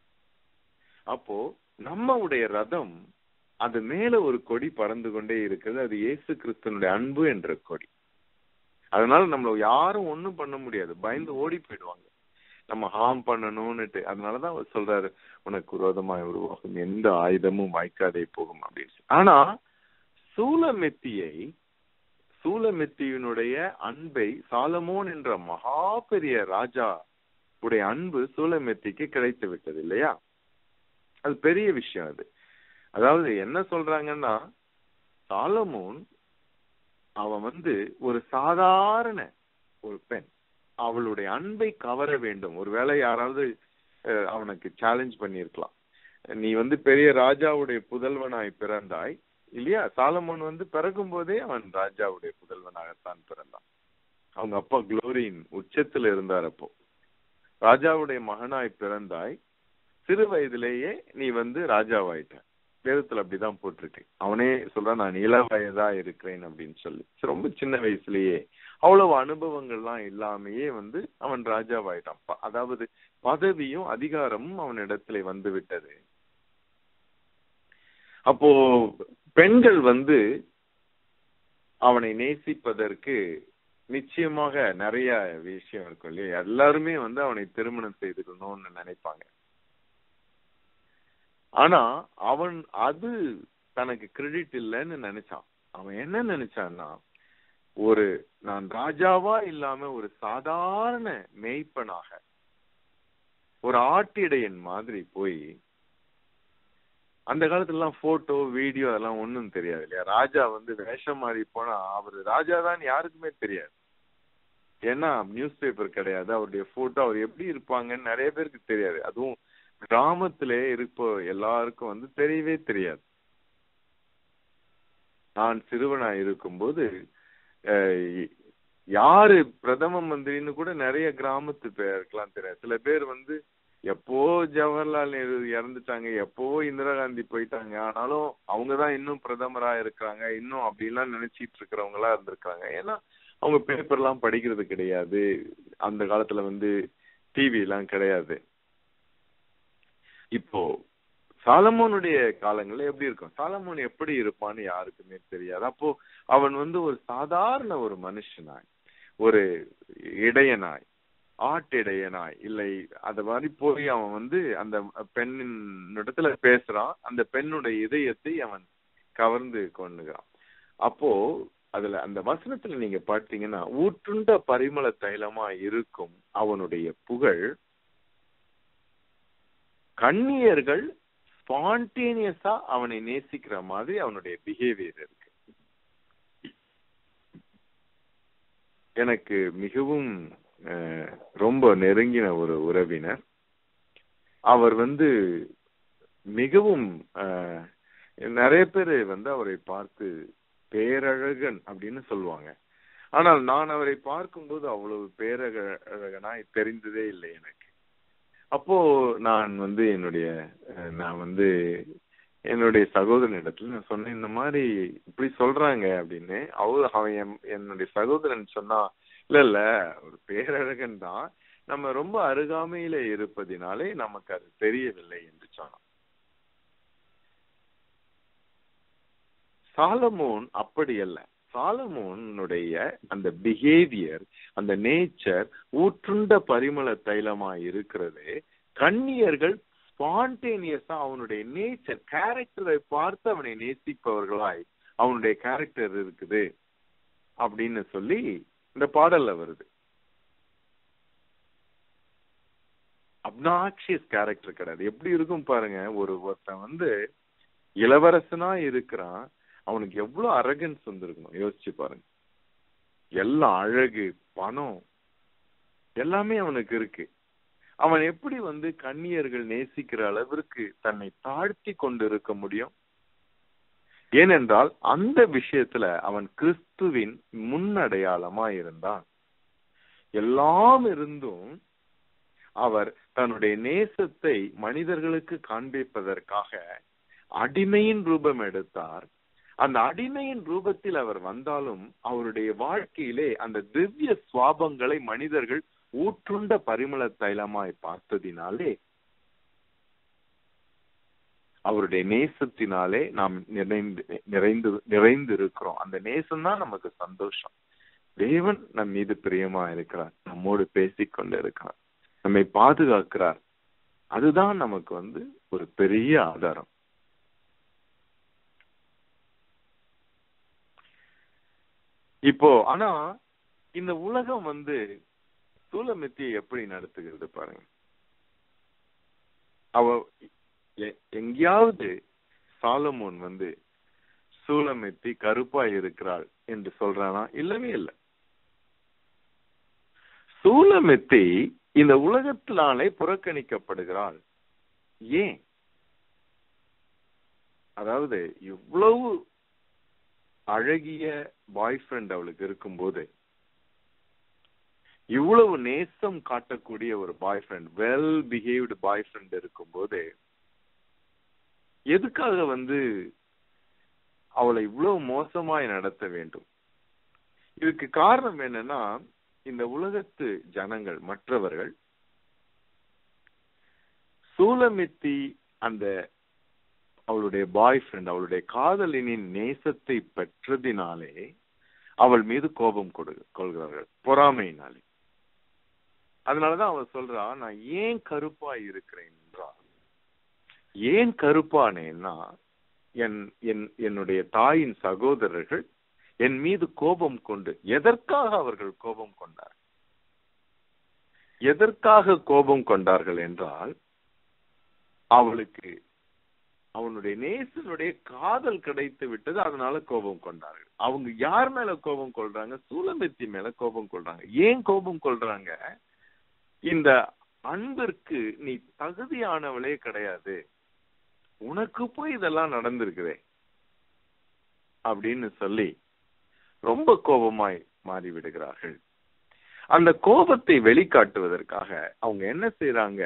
அப்போ நம்முடைய ரதம் அது மேல ஒரு கொடி பறந்து கொண்டே இருக்கிறது அது இயேசு கிறிஸ்தனுடைய அன்பு என்ற கொடி அதனால நம்மள யாரும் ஒண்ணும் பண்ண முடியாது பயந்து ஓடி போயிடுவாங்க நம்ம ஹார்ம் பண்ணணும்னுட்டு அதனாலதான் அவர் சொல்றாரு உனக்கு விரோதமாய் உருவாகும் எந்த ஆயுதமும் வாய்க்காதே போகும் அப்படின்னு ஆனா சூலமெத்தியை சூலமெத்தியினுடைய அன்பை சாலமோன் என்ற மகா பெரிய ராஜா உடைய அன்பு சூலமெத்திக்கு கிடைத்து விட்டது இல்லையா அது பெரிய விஷயம் அது அதாவது என்ன சொல்றாங்கன்னா சாலமோன் அவன் வந்து ஒரு சாதாரண ஒரு பெண் அவளுடைய அன்பை கவர வேண்டும் ஒருவேளை யாராவது அவனுக்கு சேலஞ்ச் பண்ணிருக்கலாம் நீ வந்து பெரிய ராஜாவுடைய புதல்வனாய் பிறந்தாய் இல்லையா சாலமோன் வந்து பிறக்கும் போதே அவன் ராஜாவுடைய புதல்வனாகத்தான் பிறந்தான் அவங்க அப்பா குளோரியின் உச்சத்துல இருந்தார் அப்போ ராஜாவுடைய மகனாய் பிறந்தாய் சிறு வயதிலேயே நீ வந்து ராஜாவாயிட்ட வேதத்துல அப்படிதான் போட்டிருக்கு அவனே சொல்றான் நான் இள வயதா இருக்கிறேன் அப்படின்னு சொல்லி ரொம்ப சின்ன வயசுலயே அவ்வளவு அனுபவங்கள்லாம் இல்லாமையே வந்து அவன் ராஜாவாயிட்டான் ப- அதாவது பதவியும் அதிகாரமும் அவன் இடத்துல வந்து விட்டது அப்போ பெண்கள் வந்து அவனை நேசிப்பதற்கு நிச்சயமாக நிறைய விஷயம் இருக்கும் இல்லையா எல்லாருமே வந்து அவனை திருமணம் செய்துக்கணும்னு நினைப்பாங்க ஆனா அவன் அது தனக்கு கிரெடிட் இல்லைன்னு நினைச்சான் அவன் என்ன நினைச்சான்னா ஒரு நான் ராஜாவா இல்லாம ஒரு சாதாரண மேய்ப்பனாக ஒரு ஆட்டிடையன் மாதிரி போய் அந்த காலத்துல எல்லாம் போட்டோ வீடியோ அதெல்லாம் ஒண்ணும் தெரியாது இல்லையா ராஜா வந்து வேஷம் மாறி போனா அவர் ராஜா தான் யாருக்குமே தெரியாது ஏன்னா நியூஸ் பேப்பர் கிடையாது அவருடைய போட்டோ அவர் எப்படி இருப்பாங்கன்னு நிறைய பேருக்கு தெரியாது அதுவும் கிராமத்திலே இருப்ப எல்லாருக்கும் வந்து தெரியவே தெரியாது நான் சிறுவனா இருக்கும்போது அஹ், யாரு பிரதம மந்திரின்னு கூட நிறைய கிராமத்து பேருக்கெல்லாம் தெரியாது சில பேர் வந்து எப்போ ஜவஹர்லால் நேரு இறந்துட்டாங்க எப்போ இந்திரா காந்தி போயிட்டாங்க ஆனாலும் அவங்கதான் இன்னும் பிரதமரா இருக்கிறாங்க இன்னும் அப்படிலாம் நினைச்சிட்டு இருக்கிறவங்களா இருந்திருக்காங்க ஏன்னா அவங்க பேப்பர் எல்லாம் படிக்கிறது கிடையாது அந்த காலத்துல வந்து டிவி எல்லாம் கிடையாது இப்போ சாலமோனுடைய காலங்கள்ல எப்படி இருக்கும் சாலமோன் எப்படி இருப்பான்னு யாருக்குமே தெரியாது அப்போ அவன் வந்து ஒரு சாதாரண ஒரு மனுஷனாய் ஒரு இடையனாய் ஆட்டிடையனாய் இல்லை அது மாதிரி போய் அவன் வந்து அந்த பெண்ணின் இடத்துல பேசுறான் அந்த பெண்ணுடைய இதயத்தை அவன் கவர்ந்து கொண்டுகிறான் அப்போ அதுல அந்த வசனத்துல நீங்க பார்த்தீங்கன்னா ஊற்றுண்ட பரிமள தைலமா இருக்கும் அவனுடைய புகழ் கண்ணியர்கள் ஸ்பான்டேனியஸா அவனை நேசிக்கிற மாதிரி அவனுடைய பிஹேவியர் இருக்கு எனக்கு மிகவும் அஹ், ரொம்ப நெருங்கின ஒரு உறவினர் அவர் வந்து மிகவும் அஹ், நிறைய பேர் வந்து அவரை பார்த்து பேரழகன் அப்படின்னு சொல்லுவாங்க ஆனால் நான் அவரை பார்க்கும்போது அவ்வளவு பேரழகனாய் தெரிந்ததே இல்லை எனக்கு அப்போ நான் வந்து என்னுடைய அஹ், நான் வந்து என்னுடைய சகோதரனிடத்துல நான் சொன்னேன் இந்த மாதிரி இப்படி சொல்றாங்க அப்படின்னு அவரு அவன் என்- என்னுடைய சகோதரன் சொன்னா இல்ல இல்ல ஒரு பேரழகன் தான் நம்ம ரொம்ப அருகாமையில இருப்பதினாலே நமக்கு அது தெரியவில்லை என்று சொன்னான் சாலமோன் அப்படி அல்ல சாலமோனுடைய அந்த பிஹேவியர் அந்த நேச்சர் ஊற்றுண்ட பரிமள தைலமா இருக்கிறது கண்ணியர்கள் ஸ்பான்டேனியஸா அவனுடைய நேச்சர் கேரக்டரை பார்த்து அவனை நேசிப்பவர்களாய் அவனுடைய கேரக்டர் இருக்குது அப்படின்னு சொல்லி இந்த பாடல்ல வருது அப்னாக்சியஸ் கேரக்டர் கிடையாது எப்படி இருக்கும் பாருங்க ஒரு ஒருத்தன் வந்து இளவரசனா இருக்கிறான் அவனுக்கு எவ்வளவு அரகன்ஸ் வந்திருக்கணும் யோசிச்சு பாருங்க எல்லாம் அழகு பணம் எல்லாமே அவனுக்கு இருக்கு அவன் எப்படி வந்து கன்னியர்கள் நேசிக்கிற அளவிற்கு தன்னை தாழ்த்தி கொண்டு இருக்க முடியும் ஏனென்றால் அந்த விஷயத்துல அவன் கிறிஸ்துவின் முன்னடையாளமா இருந்தான் எல்லாம் இருந்தும் அவர் தன்னுடைய நேசத்தை மனிதர்களுக்கு காண்பிப்பதற்காக அடிமையின் ரூபம் எடுத்தார் அந்த அடிமையின் ரூபத்தில் அவர் வந்தாலும் அவருடைய வாழ்க்கையிலே அந்த திவ்ய சுவாபங்களை மனிதர்கள் ஊற்றுண்ட பரிமள தைலமாய் பார்த்ததினாலே அவருடைய நேசத்தினாலே நாம் நிறைந்து நிறைந்து நிறைந்து இருக்கிறோம் அந்த நேசம் தான் நமக்கு சந்தோஷம் தேவன் நம் மீது பிரியமா இருக்கிறார் நம்மோடு பேசிக் கொண்டு இருக்கிறார் நம்மை பாதுகாக்கிறார் அதுதான் நமக்கு வந்து ஒரு பெரிய ஆதாரம் இப்போ ஆனா இந்த உலகம் வந்து சூலமித்தியை எப்படி நடத்துகிறது பாருங்க அவ எ- எங்கேயாவது சாலமோன் வந்து சூலமித்தி கருப்பா இருக்கிறாள் என்று சொல்றானா இல்லவே இல்லை சூலமித்தி இந்த உலகத்தினாலே புறக்கணிக்கப்படுகிறாள் ஏன் அதாவது இவ்வளவு அழகிய பாய் ஃப்ரெண்ட் அவளுக்கு இருக்கும்போது இவ்வளவு நேசம் காட்டக்கூடிய ஒரு boyfriend well behaved boyfriend இருக்கும்போது எதுக்காக வந்து அவளை இவ்வளவு மோசமாய் நடத்த வேண்டும் இதுக்கு காரணம் என்னன்னா இந்த உலகத்து ஜனங்கள் மற்றவர்கள் சூலமித்தி அந்த அவளுடைய பாய் ஃப்ரெண்ட் அவளுடைய காதலினின் நேசத்தை பெற்றதினாலே அவள் மீது கோபம் கொடு கொள்கிறார்கள் பொறாமையினாலே அதனாலதான் அவள் சொல்றா நான் ஏன் கருப்பா இருக்கிறேன் என்றால் ஏன் கருப்பானேன்னா என் என் என்னுடைய தாயின் சகோதரர்கள் என் மீது கோபம் கொண்டு எதற்காக அவர்கள் கோபம் கொண்டார் எதற்காக கோபம் கொண்டார்கள் என்றால் அவளுக்கு அவனுடைய நேசனுடைய காதல் கிடைத்து விட்டது அதனால கோபம் கொண்டார்கள் அவங்க யார் மேல கோபம் கொள்றாங்க சூலமெத்தி மேல கோபம் கொள்றாங்க ஏன் கோபம் கொள்றாங்க இந்த அன்பிற்கு நீ தகுதியானவளே கிடையாது உனக்கு போய் இதெல்லாம் நடந்திருக்குதே அப்படின்னு சொல்லி ரொம்ப கோபமாய் மாறி விடுகிறார்கள் அந்த கோபத்தை வெளிக்காட்டுவதற்காக அவங்க என்ன செய்யறாங்க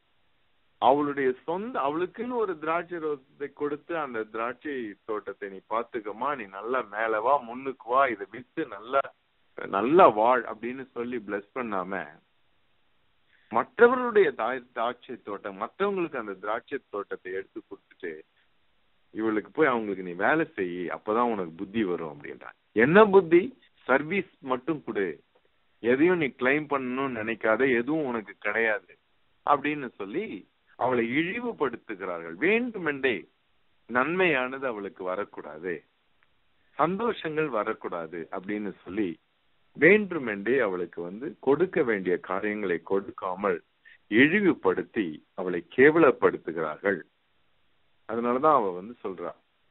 அவளுடைய சொந்த அவளுக்குன்னு ஒரு திராட்சை ரோசத்தை கொடுத்து அந்த திராட்சை தோட்டத்தை நீ பாத்துக்கமா நீ நல்லா மேல வா முன்னுக்கு வா இதை வித்து நல்லா நல்லா வாழ் அப்படின்னு சொல்லி பிளஸ் பண்ணாம மற்றவர்களுடைய திராட்சை தோட்டம் மற்றவங்களுக்கு அந்த திராட்சை தோட்டத்தை எடுத்து கொடுத்துட்டு இவளுக்கு போய் அவங்களுக்கு நீ வேலை செய் அப்பதான் உனக்கு புத்தி வரும் அப்படின்றாங்க என்ன புத்தி சர்வீஸ் மட்டும் கொடு எதையும் நீ கிளைம் பண்ணணும்னு நினைக்காத எதுவும் உனக்கு கிடையாது அப்படின்னு சொல்லி அவளை இழிவுபடுத்துகிறார்கள் வேண்டுமென்றே நன்மையானது அவளுக்கு வரக்கூடாது சந்தோஷங்கள் வரக்கூடாது அப்படின்னு சொல்லி வேண்டுமென்றே அவளுக்கு வந்து கொடுக்க வேண்டிய காரியங்களை கொடுக்காமல் இழிவுபடுத்தி அவளை கேவலப்படுத்துகிறார்கள் அதனாலதான் அவ வந்து சொல்றா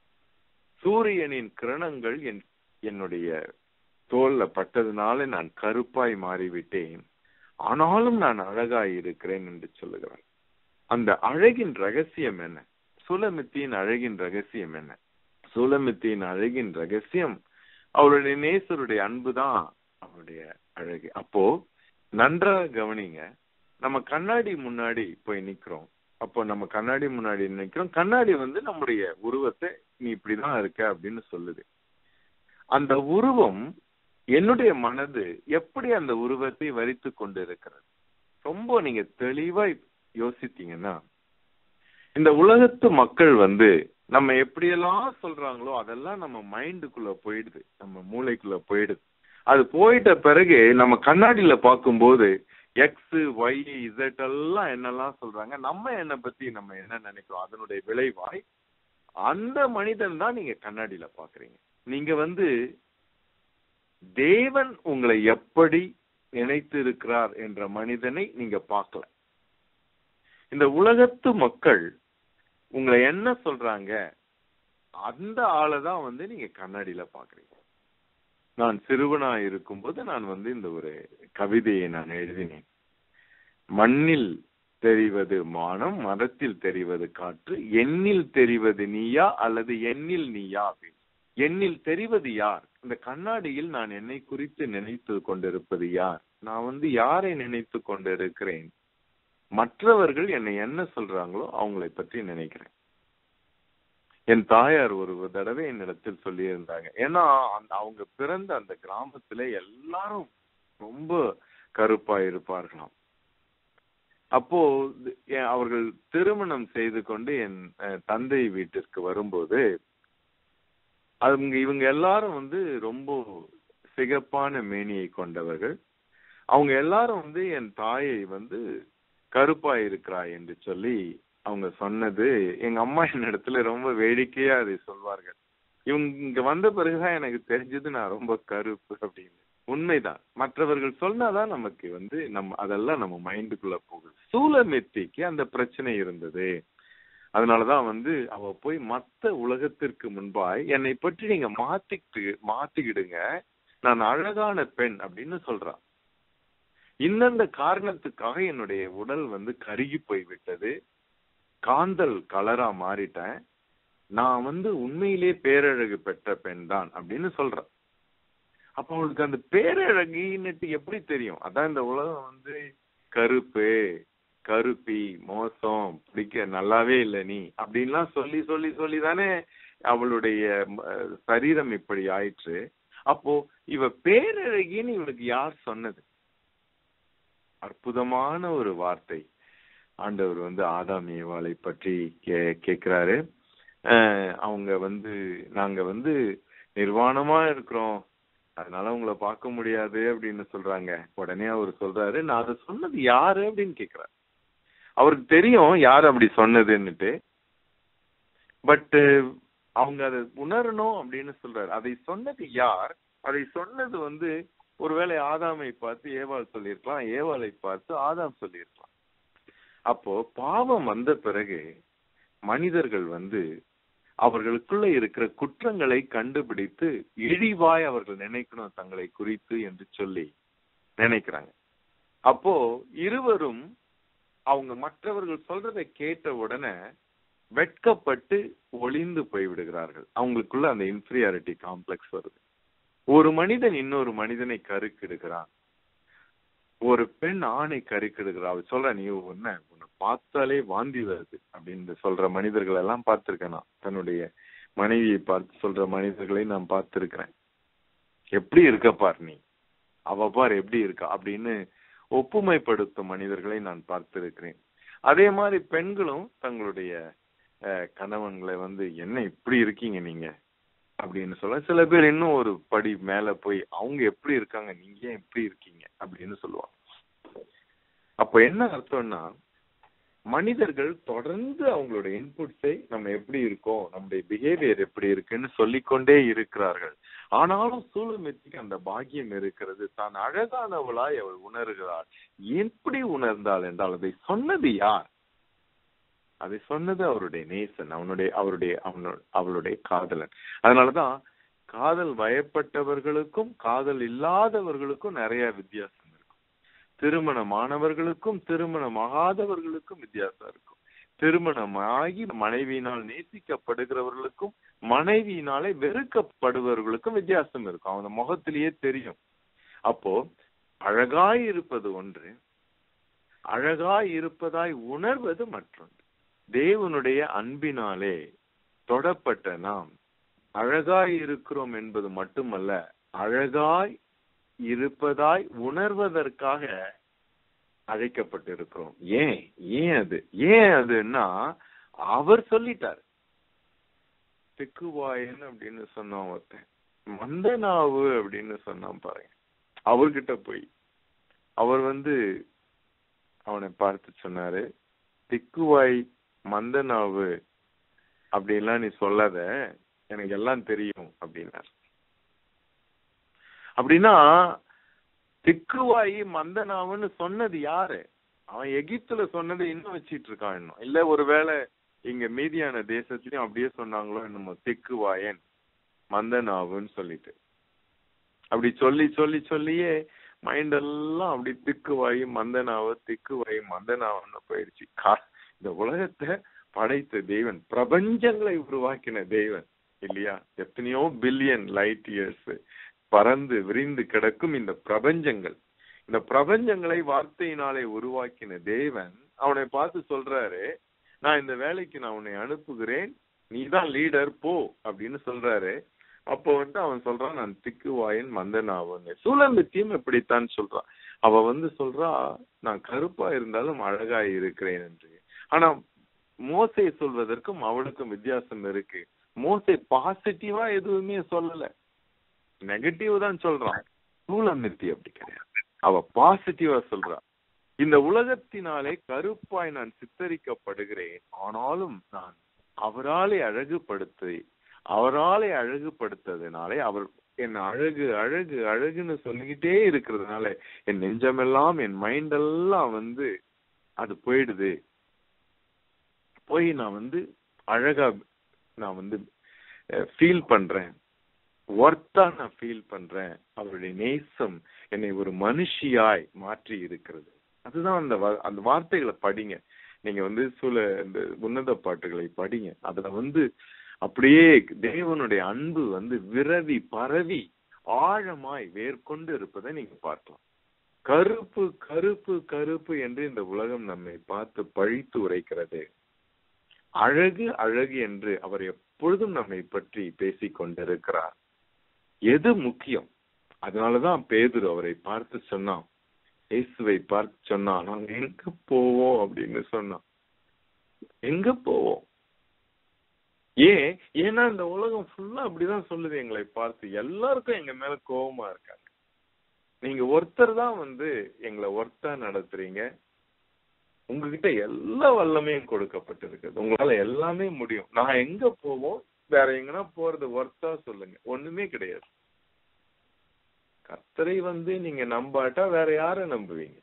சூரியனின் கிரணங்கள் என் என்னுடைய தோல்ல பட்டதுனால நான் கருப்பாய் மாறிவிட்டேன் ஆனாலும் நான் அழகாய் இருக்கிறேன் என்று சொல்லுகிறாள் அந்த அழகின் ரகசியம் என்ன சுலமித்தியின் அழகின் ரகசியம் என்ன சுலமித்தியின் அழகின் ரகசியம் அவளுடைய நேசருடைய அன்புதான் அவளுடைய அழகு அப்போ நன்றாக கவனிங்க நம்ம கண்ணாடி முன்னாடி போய் நிக்கிறோம் அப்போ நம்ம கண்ணாடி முன்னாடி நிக்கிறோம் கண்ணாடி வந்து நம்முடைய உருவத்தை நீ இப்படிதான் இருக்க அப்படின்னு சொல்லுது அந்த உருவம் என்னுடைய மனது எப்படி அந்த உருவத்தை வரித்து கொண்டு இருக்கிறது ரொம்ப நீங்க தெளிவா யோசித்தீங்கன்னா இந்த உலகத்து மக்கள் வந்து நம்ம எப்படியெல்லாம் சொல்றாங்களோ அதெல்லாம் நம்ம மைண்டுக்குள்ள போயிடுது நம்ம மூளைக்குள்ள போயிடுது அது போயிட்ட பிறகு நம்ம கண்ணாடியில பார்க்கும்போது எக்ஸ் ஒய் இசட் எல்லாம் என்னெல்லாம் சொல்றாங்க நம்ம என்ன பத்தி நம்ம என்ன நினைக்கிறோம் அதனுடைய விளைவாய் அந்த மனிதன் தான் நீங்க கண்ணாடியில பாக்குறீங்க நீங்க வந்து தேவன் உங்களை எப்படி நினைத்து இருக்கிறார் என்ற மனிதனை நீங்க பார்க்கல இந்த உலகத்து மக்கள் உங்களை என்ன சொல்றாங்க அந்த ஆளை தான் வந்து நீங்க கண்ணாடியில பாக்குறீங்க நான் சிறுவனா இருக்கும்போது நான் வந்து இந்த ஒரு கவிதையை நான் எழுதினேன் மண்ணில் தெரிவது மானம் மரத்தில் தெரிவது காற்று எண்ணில் தெரிவது நீயா அல்லது எண்ணில் நீயா அப்படின்னு எண்ணில் தெரிவது யார் இந்த கண்ணாடியில் நான் என்னை குறித்து நினைத்து கொண்டிருப்பது யார் நான் வந்து யாரை நினைத்து கொண்டிருக்கிறேன் மற்றவர்கள் என்னை என்ன சொல்றாங்களோ அவங்களை பற்றி நினைக்கிறேன் என் தாயார் ஒரு தடவை என்னிடத்தில் சொல்லி இருந்தாங்க ஏன்னா அந்த அவங்க பிறந்த அந்த கிராமத்துல எல்லாரும் ரொம்ப கருப்பா இருப்பார்களாம் அப்போ அவர்கள் திருமணம் செய்து கொண்டு என் தந்தை வீட்டிற்கு வரும்போது அவங்க இவங்க எல்லாரும் வந்து ரொம்ப சிகப்பான மேனியை கொண்டவர்கள் அவங்க எல்லாரும் வந்து என் தாயை வந்து கருப்பா இருக்கிறாய் என்று சொல்லி அவங்க சொன்னது எங்க அம்மா என்னிடத்துல ரொம்ப வேடிக்கையா அதை சொல்வார்கள் இவங்க இங்க வந்த பிறகுதான் எனக்கு தெரிஞ்சது நான் ரொம்ப கருப்பு அப்படின்னு உண்மைதான் மற்றவர்கள் சொன்னாதான் நமக்கு வந்து நம்ம அதெல்லாம் நம்ம மைண்டுக்குள்ள போகுது சூலமெத்திக்கு அந்த பிரச்சனை இருந்தது அதனாலதான் வந்து அவ போய் மத்த உலகத்திற்கு முன்பாய் என்னை பற்றி நீங்க மாத்திக்கிட்டு மாத்திக்கிடுங்க நான் அழகான பெண் அப்படின்னு சொல்றான் இந்தந்த காரணத்துக்காக என்னுடைய உடல் வந்து கருகி போய் விட்டது காந்தல் கலரா மாறிட்டேன் நான் வந்து உண்மையிலே பேரழகு பெற்ற பெண் தான் அப்படின்னு சொல்றேன் அப்ப அவளுக்கு அந்த பேரழகின்னுட்டு எப்படி தெரியும் அதான் இந்த உலகம் வந்து கருப்பு கருப்பி மோசம் பிடிக்க நல்லாவே இல்ல நீ அப்படின்லாம் சொல்லி சொல்லி சொல்லி தானே அவளுடைய அஹ், சரீரம் இப்படி ஆயிற்று அப்போ இவ பேரழகின்னு இவளுக்கு யார் சொன்னது அற்புதமான ஒரு வார்த்தை ஆண்டவர் வந்து ஆதாம் ஏவாளை பற்றி கே கேக்குறாரு அஹ், அவங்க வந்து நாங்க வந்து நிர்வாணமா இருக்கிறோம் அதனால உங்களை பார்க்க முடியாது அப்படின்னு சொல்றாங்க உடனே அவர் சொல்றாரு நான் அதை சொன்னது யாரு அப்படின்னு கேக்குறாரு அவருக்கு தெரியும் யார் அப்படி சொன்னதுன்னுட்டு பட் அவங்க அதை உணரணும் அப்படின்னு சொல்றாரு அதை சொன்னது யார் அதை சொன்னது வந்து ஒருவேளை ஆதாமை பார்த்து ஏவாள் சொல்லியிருக்கலாம் ஏவாளை பார்த்து ஆதாம் சொல்லியிருக்கலாம் அப்போ பாவம் வந்த பிறகு மனிதர்கள் வந்து அவர்களுக்குள்ள இருக்கிற குற்றங்களை கண்டுபிடித்து இழிவாய் அவர்கள் நினைக்கணும் தங்களை குறித்து என்று சொல்லி நினைக்கிறாங்க அப்போ இருவரும் அவங்க மற்றவர்கள் சொல்றதை கேட்ட உடனே வெட்கப்பட்டு ஒளிந்து போய் விடுகிறார்கள் அவங்களுக்குள்ள அந்த இன்ஃபீரியாரிட்டி காம்ப்ளெக்ஸ் வருது ஒரு மனிதன் இன்னொரு மனிதனை கருக்கெடுக்கிறான் ஒரு பெண் ஆணை கருக்கெடுக்கிறா அவ சொல்ற நீ உன்ன உன்னை பார்த்தாலே வாந்தி வருது அப்படின்னு சொல்ற மனிதர்கள் எல்லாம் பார்த்திருக்கேன் நான் தன்னுடைய மனைவியை பார்த்து சொல்ற மனிதர்களை நான் பார்த்திருக்கிறேன் எப்படி இருக்க பார் நீ அவ பார் எப்படி இருக்கா அப்படின்னு ஒப்புமைப்படுத்தும் மனிதர்களை நான் பார்த்திருக்கிறேன் அதே மாதிரி பெண்களும் தங்களுடைய அஹ், கணவன்களை வந்து என்ன இப்படி இருக்கீங்க நீங்க அப்படின்னு சொல்ல சில பேர் இன்னும் ஒரு படி மேல போய் அவங்க எப்படி இருக்காங்க நீங்க ஏன் இப்படி இருக்கீங்க அப்படின்னு சொல்லுவாங்க அப்ப என்ன அர்த்தம்னா மனிதர்கள் தொடர்ந்து அவங்களுடைய இன்புட்ஸை நம்ம எப்படி இருக்கோம் நம்முடைய பிஹேவியர் எப்படி இருக்குன்னு சொல்லிக்கொண்டே இருக்கிறார்கள் ஆனாலும் சூழமெத்திக்கு அந்த பாக்கியம் இருக்கிறது தான் அழகானவளாய் அவள் உணர்கிறாள் எப்படி உணர்ந்தாள் என்றால் அதை சொன்னது யார் அதை சொன்னது அவருடைய நேசன் அவனுடைய அவருடைய அவனு- அவளுடைய காதலன் அதனாலதான் காதல் வயப்பட்டவர்களுக்கும் காதல் இல்லாதவர்களுக்கும் நிறைய வித்தியாசம் இருக்கும் திருமணமானவர்களுக்கும் திருமணமாகாதவர்களுக்கும் வித்தியாசம் இருக்கும் திருமணமாகி மனைவியினால் நேசிக்கப்படுகிறவர்களுக்கும் மனைவியினாலே வெறுக்கப்படுபவர்களுக்கும் வித்தியாசம் இருக்கும் அவங்க முகத்திலேயே தெரியும் அப்போ அழகாய் இருப்பது ஒன்று அழகாய் இருப்பதாய் உணர்வது மற்றொன்று தேவனுடைய அன்பினாலே தொடப்பட்ட நாம் அழகாய் இருக்கிறோம் என்பது மட்டுமல்ல அழகாய் இருப்பதாய் உணர்வதற்காக அழைக்கப்பட்டிருக்கிறோம் ஏன் ஏன் அது ஏன் அதுன்னா அவர் சொல்லிட்டார் திக்குவாயன் அப்படின்னு சொன்னான் ஒருத்தன் மந்தனாவு அப்படின்னு சொன்னான் பாருங்க அவர்கிட்ட போய் அவர் வந்து அவனை பார்த்து சொன்னாரு திக்குவாய் மந்தனாவு அப்படின்லாம் நீ சொல்லாத எனக்கு எல்லாம் தெரியும் அப்படின்னார் அப்படின்னா திக்குவாயி மந்தனாவுன்னு சொன்னது யாரு அவன் எகிப்துல சொன்னதை இன்னும் வச்சிட்டு இருக்கான் இன்னும் இல்ல ஒருவேளை இங்க மீதியான தேசத்துலயும் அப்படியே சொன்னாங்களோ என்னமோ திக்குவாயன் மந்தனாவுன்னு சொல்லிட்டு அப்படி சொல்லி சொல்லி சொல்லியே மைண்ட் எல்லாம் அப்படி திக்குவாயி மந்தனாவ திக்குவாயி மந்தனாவன்னு போயிடுச்சு கா- இந்த உலகத்தை படைத்த தேவன் பிரபஞ்சங்களை உருவாக்கின தேவன் இல்லையா எத்தனையோ பில்லியன் லைட் இயர்ஸ் பறந்து விரிந்து கிடக்கும் இந்த பிரபஞ்சங்கள் இந்த பிரபஞ்சங்களை வார்த்தையினாலே உருவாக்கின தேவன் அவனை பார்த்து சொல்றாரு நான் இந்த வேலைக்கு நான் உன்னை அனுப்புகிறேன் நீதான் லீடர் போ அப்படின்னு சொல்றாரு அப்போ வந்து அவன் சொல்றான் நான் திக்குவாயன் மந்தனாவன் சூழம்பத்தியும் இப்படித்தான் சொல்றான் அவ வந்து சொல்றா நான் கருப்பா இருந்தாலும் அழகா இருக்கிறேன் என்று ஆனா மோசை சொல்வதற்கும் அவளுக்கும் வித்தியாசம் இருக்கு மோசை பாசிட்டிவா எதுவுமே சொல்லல நெகட்டிவ் தான் சொல்றான் சூழமித்தி அப்படி கிடையாது அவ பாசிட்டிவா சொல்றா இந்த உலகத்தினாலே கருப்பாய் நான் சித்தரிக்கப்படுகிறேன் ஆனாலும் நான் அவராலே அழகுபடுத்தி அவராலே அழகுபடுத்ததுனாலே அவர் என் அழகு அழகு அழகுன்னு சொல்லிக்கிட்டே இருக்கிறதுனால என் நெஞ்சமெல்லாம் என் மைண்ட் எல்லாம் வந்து அது போயிடுது போய் நான் வந்து அழகா நான் வந்து ஃபீல் பண்றேன் ஒர்த்தா நான் ஃபீல் பண்றேன் அவருடைய நேசம் என்னை ஒரு மனுஷியாய் மாற்றி இருக்கிறது அதுதான் அந்த வா- அந்த வார்த்தைகளை படிங்க நீங்க வந்து சில இந்த உன்னத பாட்டுகளை படிங்க அதுல வந்து அப்படியே தேவனுடைய அன்பு வந்து விரவி பரவி ஆழமாய் வேர்கொண்டு இருப்பதை நீங்க பார்க்கலாம் கருப்பு கருப்பு கருப்பு என்று இந்த உலகம் நம்மை பார்த்து பழித்து உரைக்கிறது அழகு அழகு என்று அவர் எப்பொழுதும் நம்மை பற்றி பேசிக் கொண்டிருக்கிறார் எது முக்கியம் அதனாலதான் பேதுரு அவரை பார்த்து சொன்னான் இயேசுவை பார்த்து சொன்னா நாங்க எங்க போவோம் அப்படின்னு சொன்னான் எங்க போவோம் ஏன் ஏன்னா இந்த உலகம் ஃபுல்லா அப்படிதான் சொல்லுது எங்களை பார்த்து எல்லாருக்கும் எங்க மேல கோபமா இருக்காங்க நீங்க ஒருத்தர் தான் வந்து எங்களை ஒர்த்தா நடத்துறீங்க உங்ககிட்ட எல்லா வல்லமையும் கொடுக்கப்பட்டிருக்குது உங்களால எல்லாமே முடியும் நான் எங்க போவோம் வேற எங்கன்னா போறது ஒர்த்தா சொல்லுங்க ஒண்ணுமே கிடையாது கர்த்தரை வந்து நீங்க நம்பாட்டா வேற யார நம்புவீங்க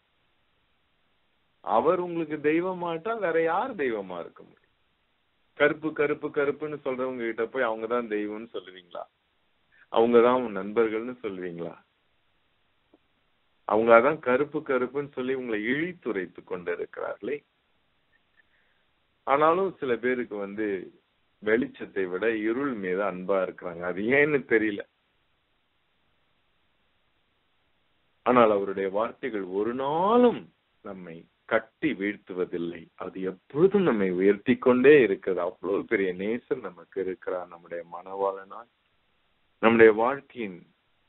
அவர் உங்களுக்கு தெய்வமாட்டா வேற யார் தெய்வமா இருக்க முடியும் கருப்பு கருப்பு கருப்புன்னு சொல்றவங்க கிட்ட போய் அவங்கதான் தெய்வம்னு சொல்லுவீங்களா அவங்கதான் உன் நண்பர்கள்னு சொல்லுவீங்களா அவங்க அதான் கருப்பு கருப்புன்னு சொல்லி உங்களை இழித்துரைத்து கொண்டிருக்கிறார்களே ஆனாலும் சில பேருக்கு வந்து வெளிச்சத்தை விட இருள் மீது அன்பா இருக்கிறாங்க அது ஏன்னு தெரியல ஆனால் அவருடைய வார்த்தைகள் ஒரு நாளும் நம்மை கட்டி வீழ்த்துவதில்லை அது எப்பொழுதும் நம்மை உயர்த்தி கொண்டே இருக்கிறது அவ்வளவு பெரிய நேசர் நமக்கு இருக்கிறார் நம்முடைய மனவாளனாய் நம்முடைய வாழ்க்கையின்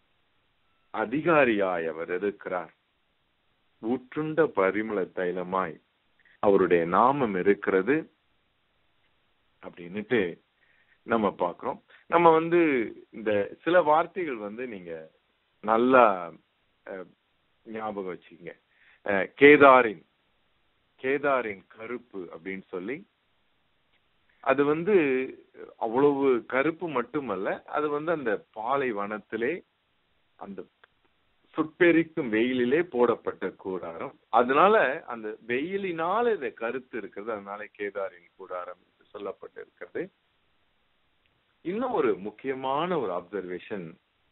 அதிகாரியாய் அவர் இருக்கிறார் ஊற்றுண்ட பரிமள தைலமாய் அவருடைய நாமம் இருக்கிறது அப்படின்னுட்டு நம்ம பாக்குறோம் நம்ம வந்து இந்த சில வார்த்தைகள் வந்து நீங்க நல்லா ஞாபகம் வச்சுக்கங்க கேதாரின் கேதாரின் கருப்பு அப்படின்னு சொல்லி அது வந்து அவ்வளவு கருப்பு மட்டுமல்ல அது வந்து அந்த பாலைவனத்திலே அந்த சுட்டெரிக்கும் வெயிலிலே போடப்பட்ட கூடாரம் அதனால அந்த வெயிலினால இத கருத்து இருக்கிறது அதனால கேதாரின் கூடாரம் என்று சொல்லப்பட்டிருக்கிறது இன்னும் ஒரு முக்கியமான ஒரு அப்சர்வேஷன்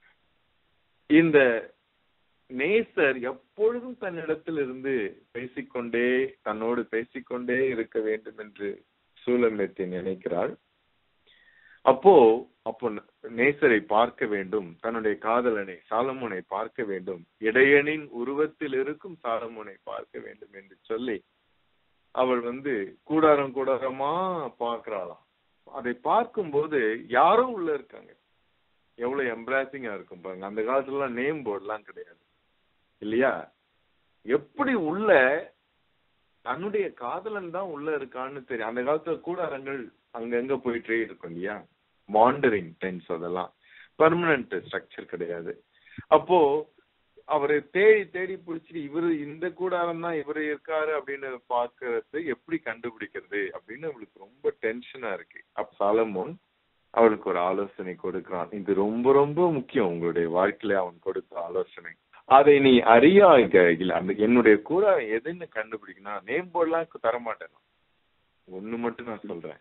இந்த நேசர் எப்பொழுதும் தன்னிடத்தில் இருந்து பேசிக்கொண்டே தன்னோடு பேசிக்கொண்டே இருக்க வேண்டும் என்று சூழலத்தை நினைக்கிறாள் அப்போ அப்போ நேசரை பார்க்க வேண்டும் தன்னுடைய காதலனை சாலமோனை பார்க்க வேண்டும் இடையனின் உருவத்தில் இருக்கும் சாலமோனை பார்க்க வேண்டும் என்று சொல்லி அவள் வந்து கூடாரம் கூடாரமா பார்க்கிறாளாம் அதை பார்க்கும்போது யாரோ உள்ள இருக்காங்க எவ்வளவு எம்ப்ராசிங்கா இருக்கும் பாருங்க அந்த காலத்துல நேம் போர்டுலாம் கிடையாது இல்லையா எப்படி உள்ள தன்னுடைய காதலன் தான் உள்ள இருக்கான்னு தெரியும் அந்த காலத்துல கூடாரங்கள் அங்கங்க போயிட்டே இருக்கும் இல்லையா மாண்டரிங் டென்ஸ் அதெல்லாம் பர்மனன்ட் ஸ்ட்ரக்சர் கிடையாது அப்போ அவரை தேடி தேடி பிடிச்சிட்டு இவரு இந்த கூடாரம் தான் இவரு இருக்காரு அப்படின்னு பாக்குறது எப்படி கண்டுபிடிக்கிறது அப்படின்னு அவளுக்கு ரொம்ப டென்ஷனா இருக்கு அப்ப சாலமோன் அவளுக்கு ஒரு ஆலோசனை கொடுக்கிறான் இது ரொம்ப ரொம்ப முக்கியம் உங்களுடைய வாழ்க்கையில அவன் கொடுத்த ஆலோசனை அதை நீ அறியாத அந்த என்னுடைய கூடாரம் எதுன்னு கண்டுபிடிக்கணும் நேம் போர்ட்லாம் தர மாட்டேன் ஒண்ணு மட்டும் நான் சொல்றேன்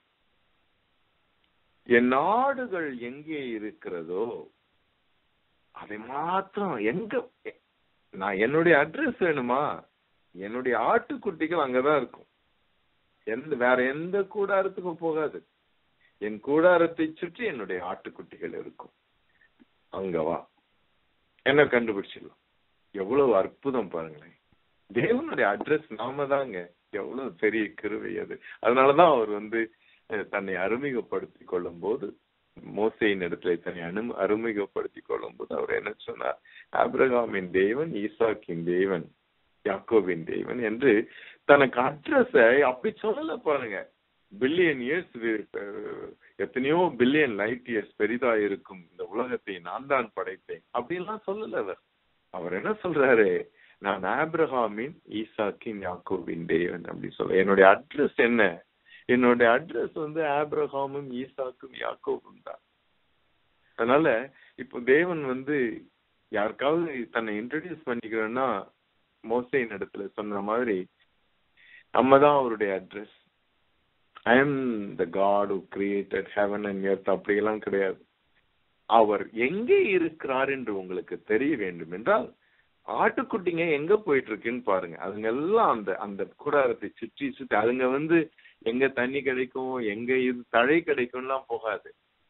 என் நாடுகள் எங்கே இருக்கிறதோ அதை மாத்திரம் எங்க நான் என்னுடைய அட்ரஸ் வேணுமா என்னுடைய ஆட்டுக்குட்டிகள் அங்கதான் இருக்கும் எந்த வேற எந்த கூடாரத்துக்கும் போகாது என் கூடாரத்தை சுற்றி என்னுடைய ஆட்டுக்குட்டிகள் இருக்கும் அங்கவா என்ன கண்டுபிடிச்சிடலாம் எவ்வளவு அற்புதம் பாருங்களேன் தேவனுடைய அட்ரஸ் நாம தாங்க எவ்வளவு பெரிய கிருவை அது அதனாலதான் அவர் வந்து தன்னை அறிமுகப்படுத்தி கொள்ளும் போது மோசையின் இடத்துல தன்னை அனு அறிமுகப்படுத்தி கொள்ளும் போது அவர் என்ன சொன்னார் ஆப்ரகாமின் தேவன் ஈசாக்கின் தேவன் யாக்கோவின் தேவன் என்று தனக்கு அட்ரஸ அப்படி சொல்லல பாருங்க பில்லியன் இயர்ஸ் எத்தனையோ பில்லியன் லைட் இயர்ஸ் பெரிதா இருக்கும் இந்த உலகத்தை நான் தான் படைத்தேன் அப்படின்லாம் சொல்லல அவர் அவர் என்ன சொல்றாரு நான் ஆப்ரஹாமின் ஈசாக்கின் யாக்கோவின் தேவன் அப்படி சொல்ல என்னுடைய அட்ரஸ் என்ன என்னுடைய அட்ரஸ் வந்து ஆப்ரஹாமும் ஈசாக்கும் யாக்கோவும் தான் அதனால இப்போ தேவன் வந்து யாருக்காவது தன்னை இன்ட்ரடியூஸ் பண்ணிக்கிறோம்னா மோசையின் இடத்துல சொன்ன மாதிரி நம்ம தான் அவருடைய address I am the God who created heaven and earth அப்படியெல்லாம் கிடையாது அவர் எங்கே இருக்கிறார் என்று உங்களுக்கு தெரிய வேண்டும் என்றால் ஆட்டுக்குட்டிங்க எங்க போயிட்டு இருக்குன்னு பாருங்க அதுங்க எல்லாம் அந்த அந்த கூடாரத்தை சுற்றி சுற்றி அதுங்க வந்து எங்க தண்ணி கிடைக்கும் எங்க இது தழை கிடைக்கும்லாம் போகாது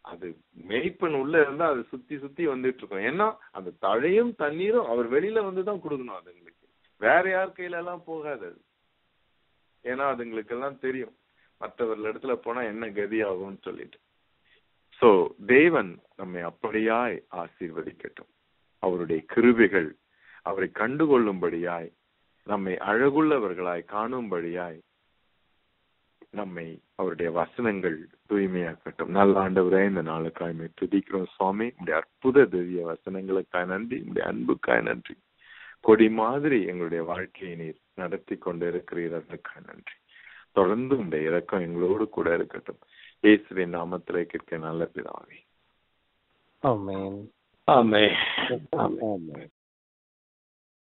அது மேய்ப்பன் உள்ள இருந்தா அது சுத்தி சுத்தி வந்துட்டு இருக்கும் ஏன்னா அந்த தழையும் தண்ணீரும் அவர் வெளியில வந்து தான் கொடுக்கணும் அதுங்களுக்கு வேற யார் கையில எல்லாம் போகாது அது ஏன்னா அதுங்களுக்கு எல்லாம் தெரியும் மற்றவர்கள் இடத்துல போனா என்ன கதி ஆகும்னு சொல்லிட்டு சோ தேவன் நம்மை அப்படியாய் ஆசீர்வதிக்கட்டும் அவருடைய கிருபைகள் அவரை கண்டுகொள்ளும்படியாய் நம்மை அழகுள்ளவர்களாய் காணும்படியாய் நம்மை அவருடைய வசனங்கள் தூய்மையாக்கட்டும் நல்ல ஆண்டவரே இந்த நாளுக்காய் மை துதிக்கிறோம் சுவாமி உடைய அற்புத திவ்ய வசனங்களுக்காய் நன்றி உடைய அன்புக்காய் நன்றி கொடி மாதிரி எங்களுடைய வாழ்க்கையை நீர் நடத்தி கொண்டு இருக்கிறீர் அதற்காய் நன்றி தொடர்ந்து உடைய இறக்கம் எங்களோடு கூட இருக்கட்டும் இயேசுவின் நாமத்திலே கேட்க நல்ல பிதாவே ஆமென் ஆமே ஆமென்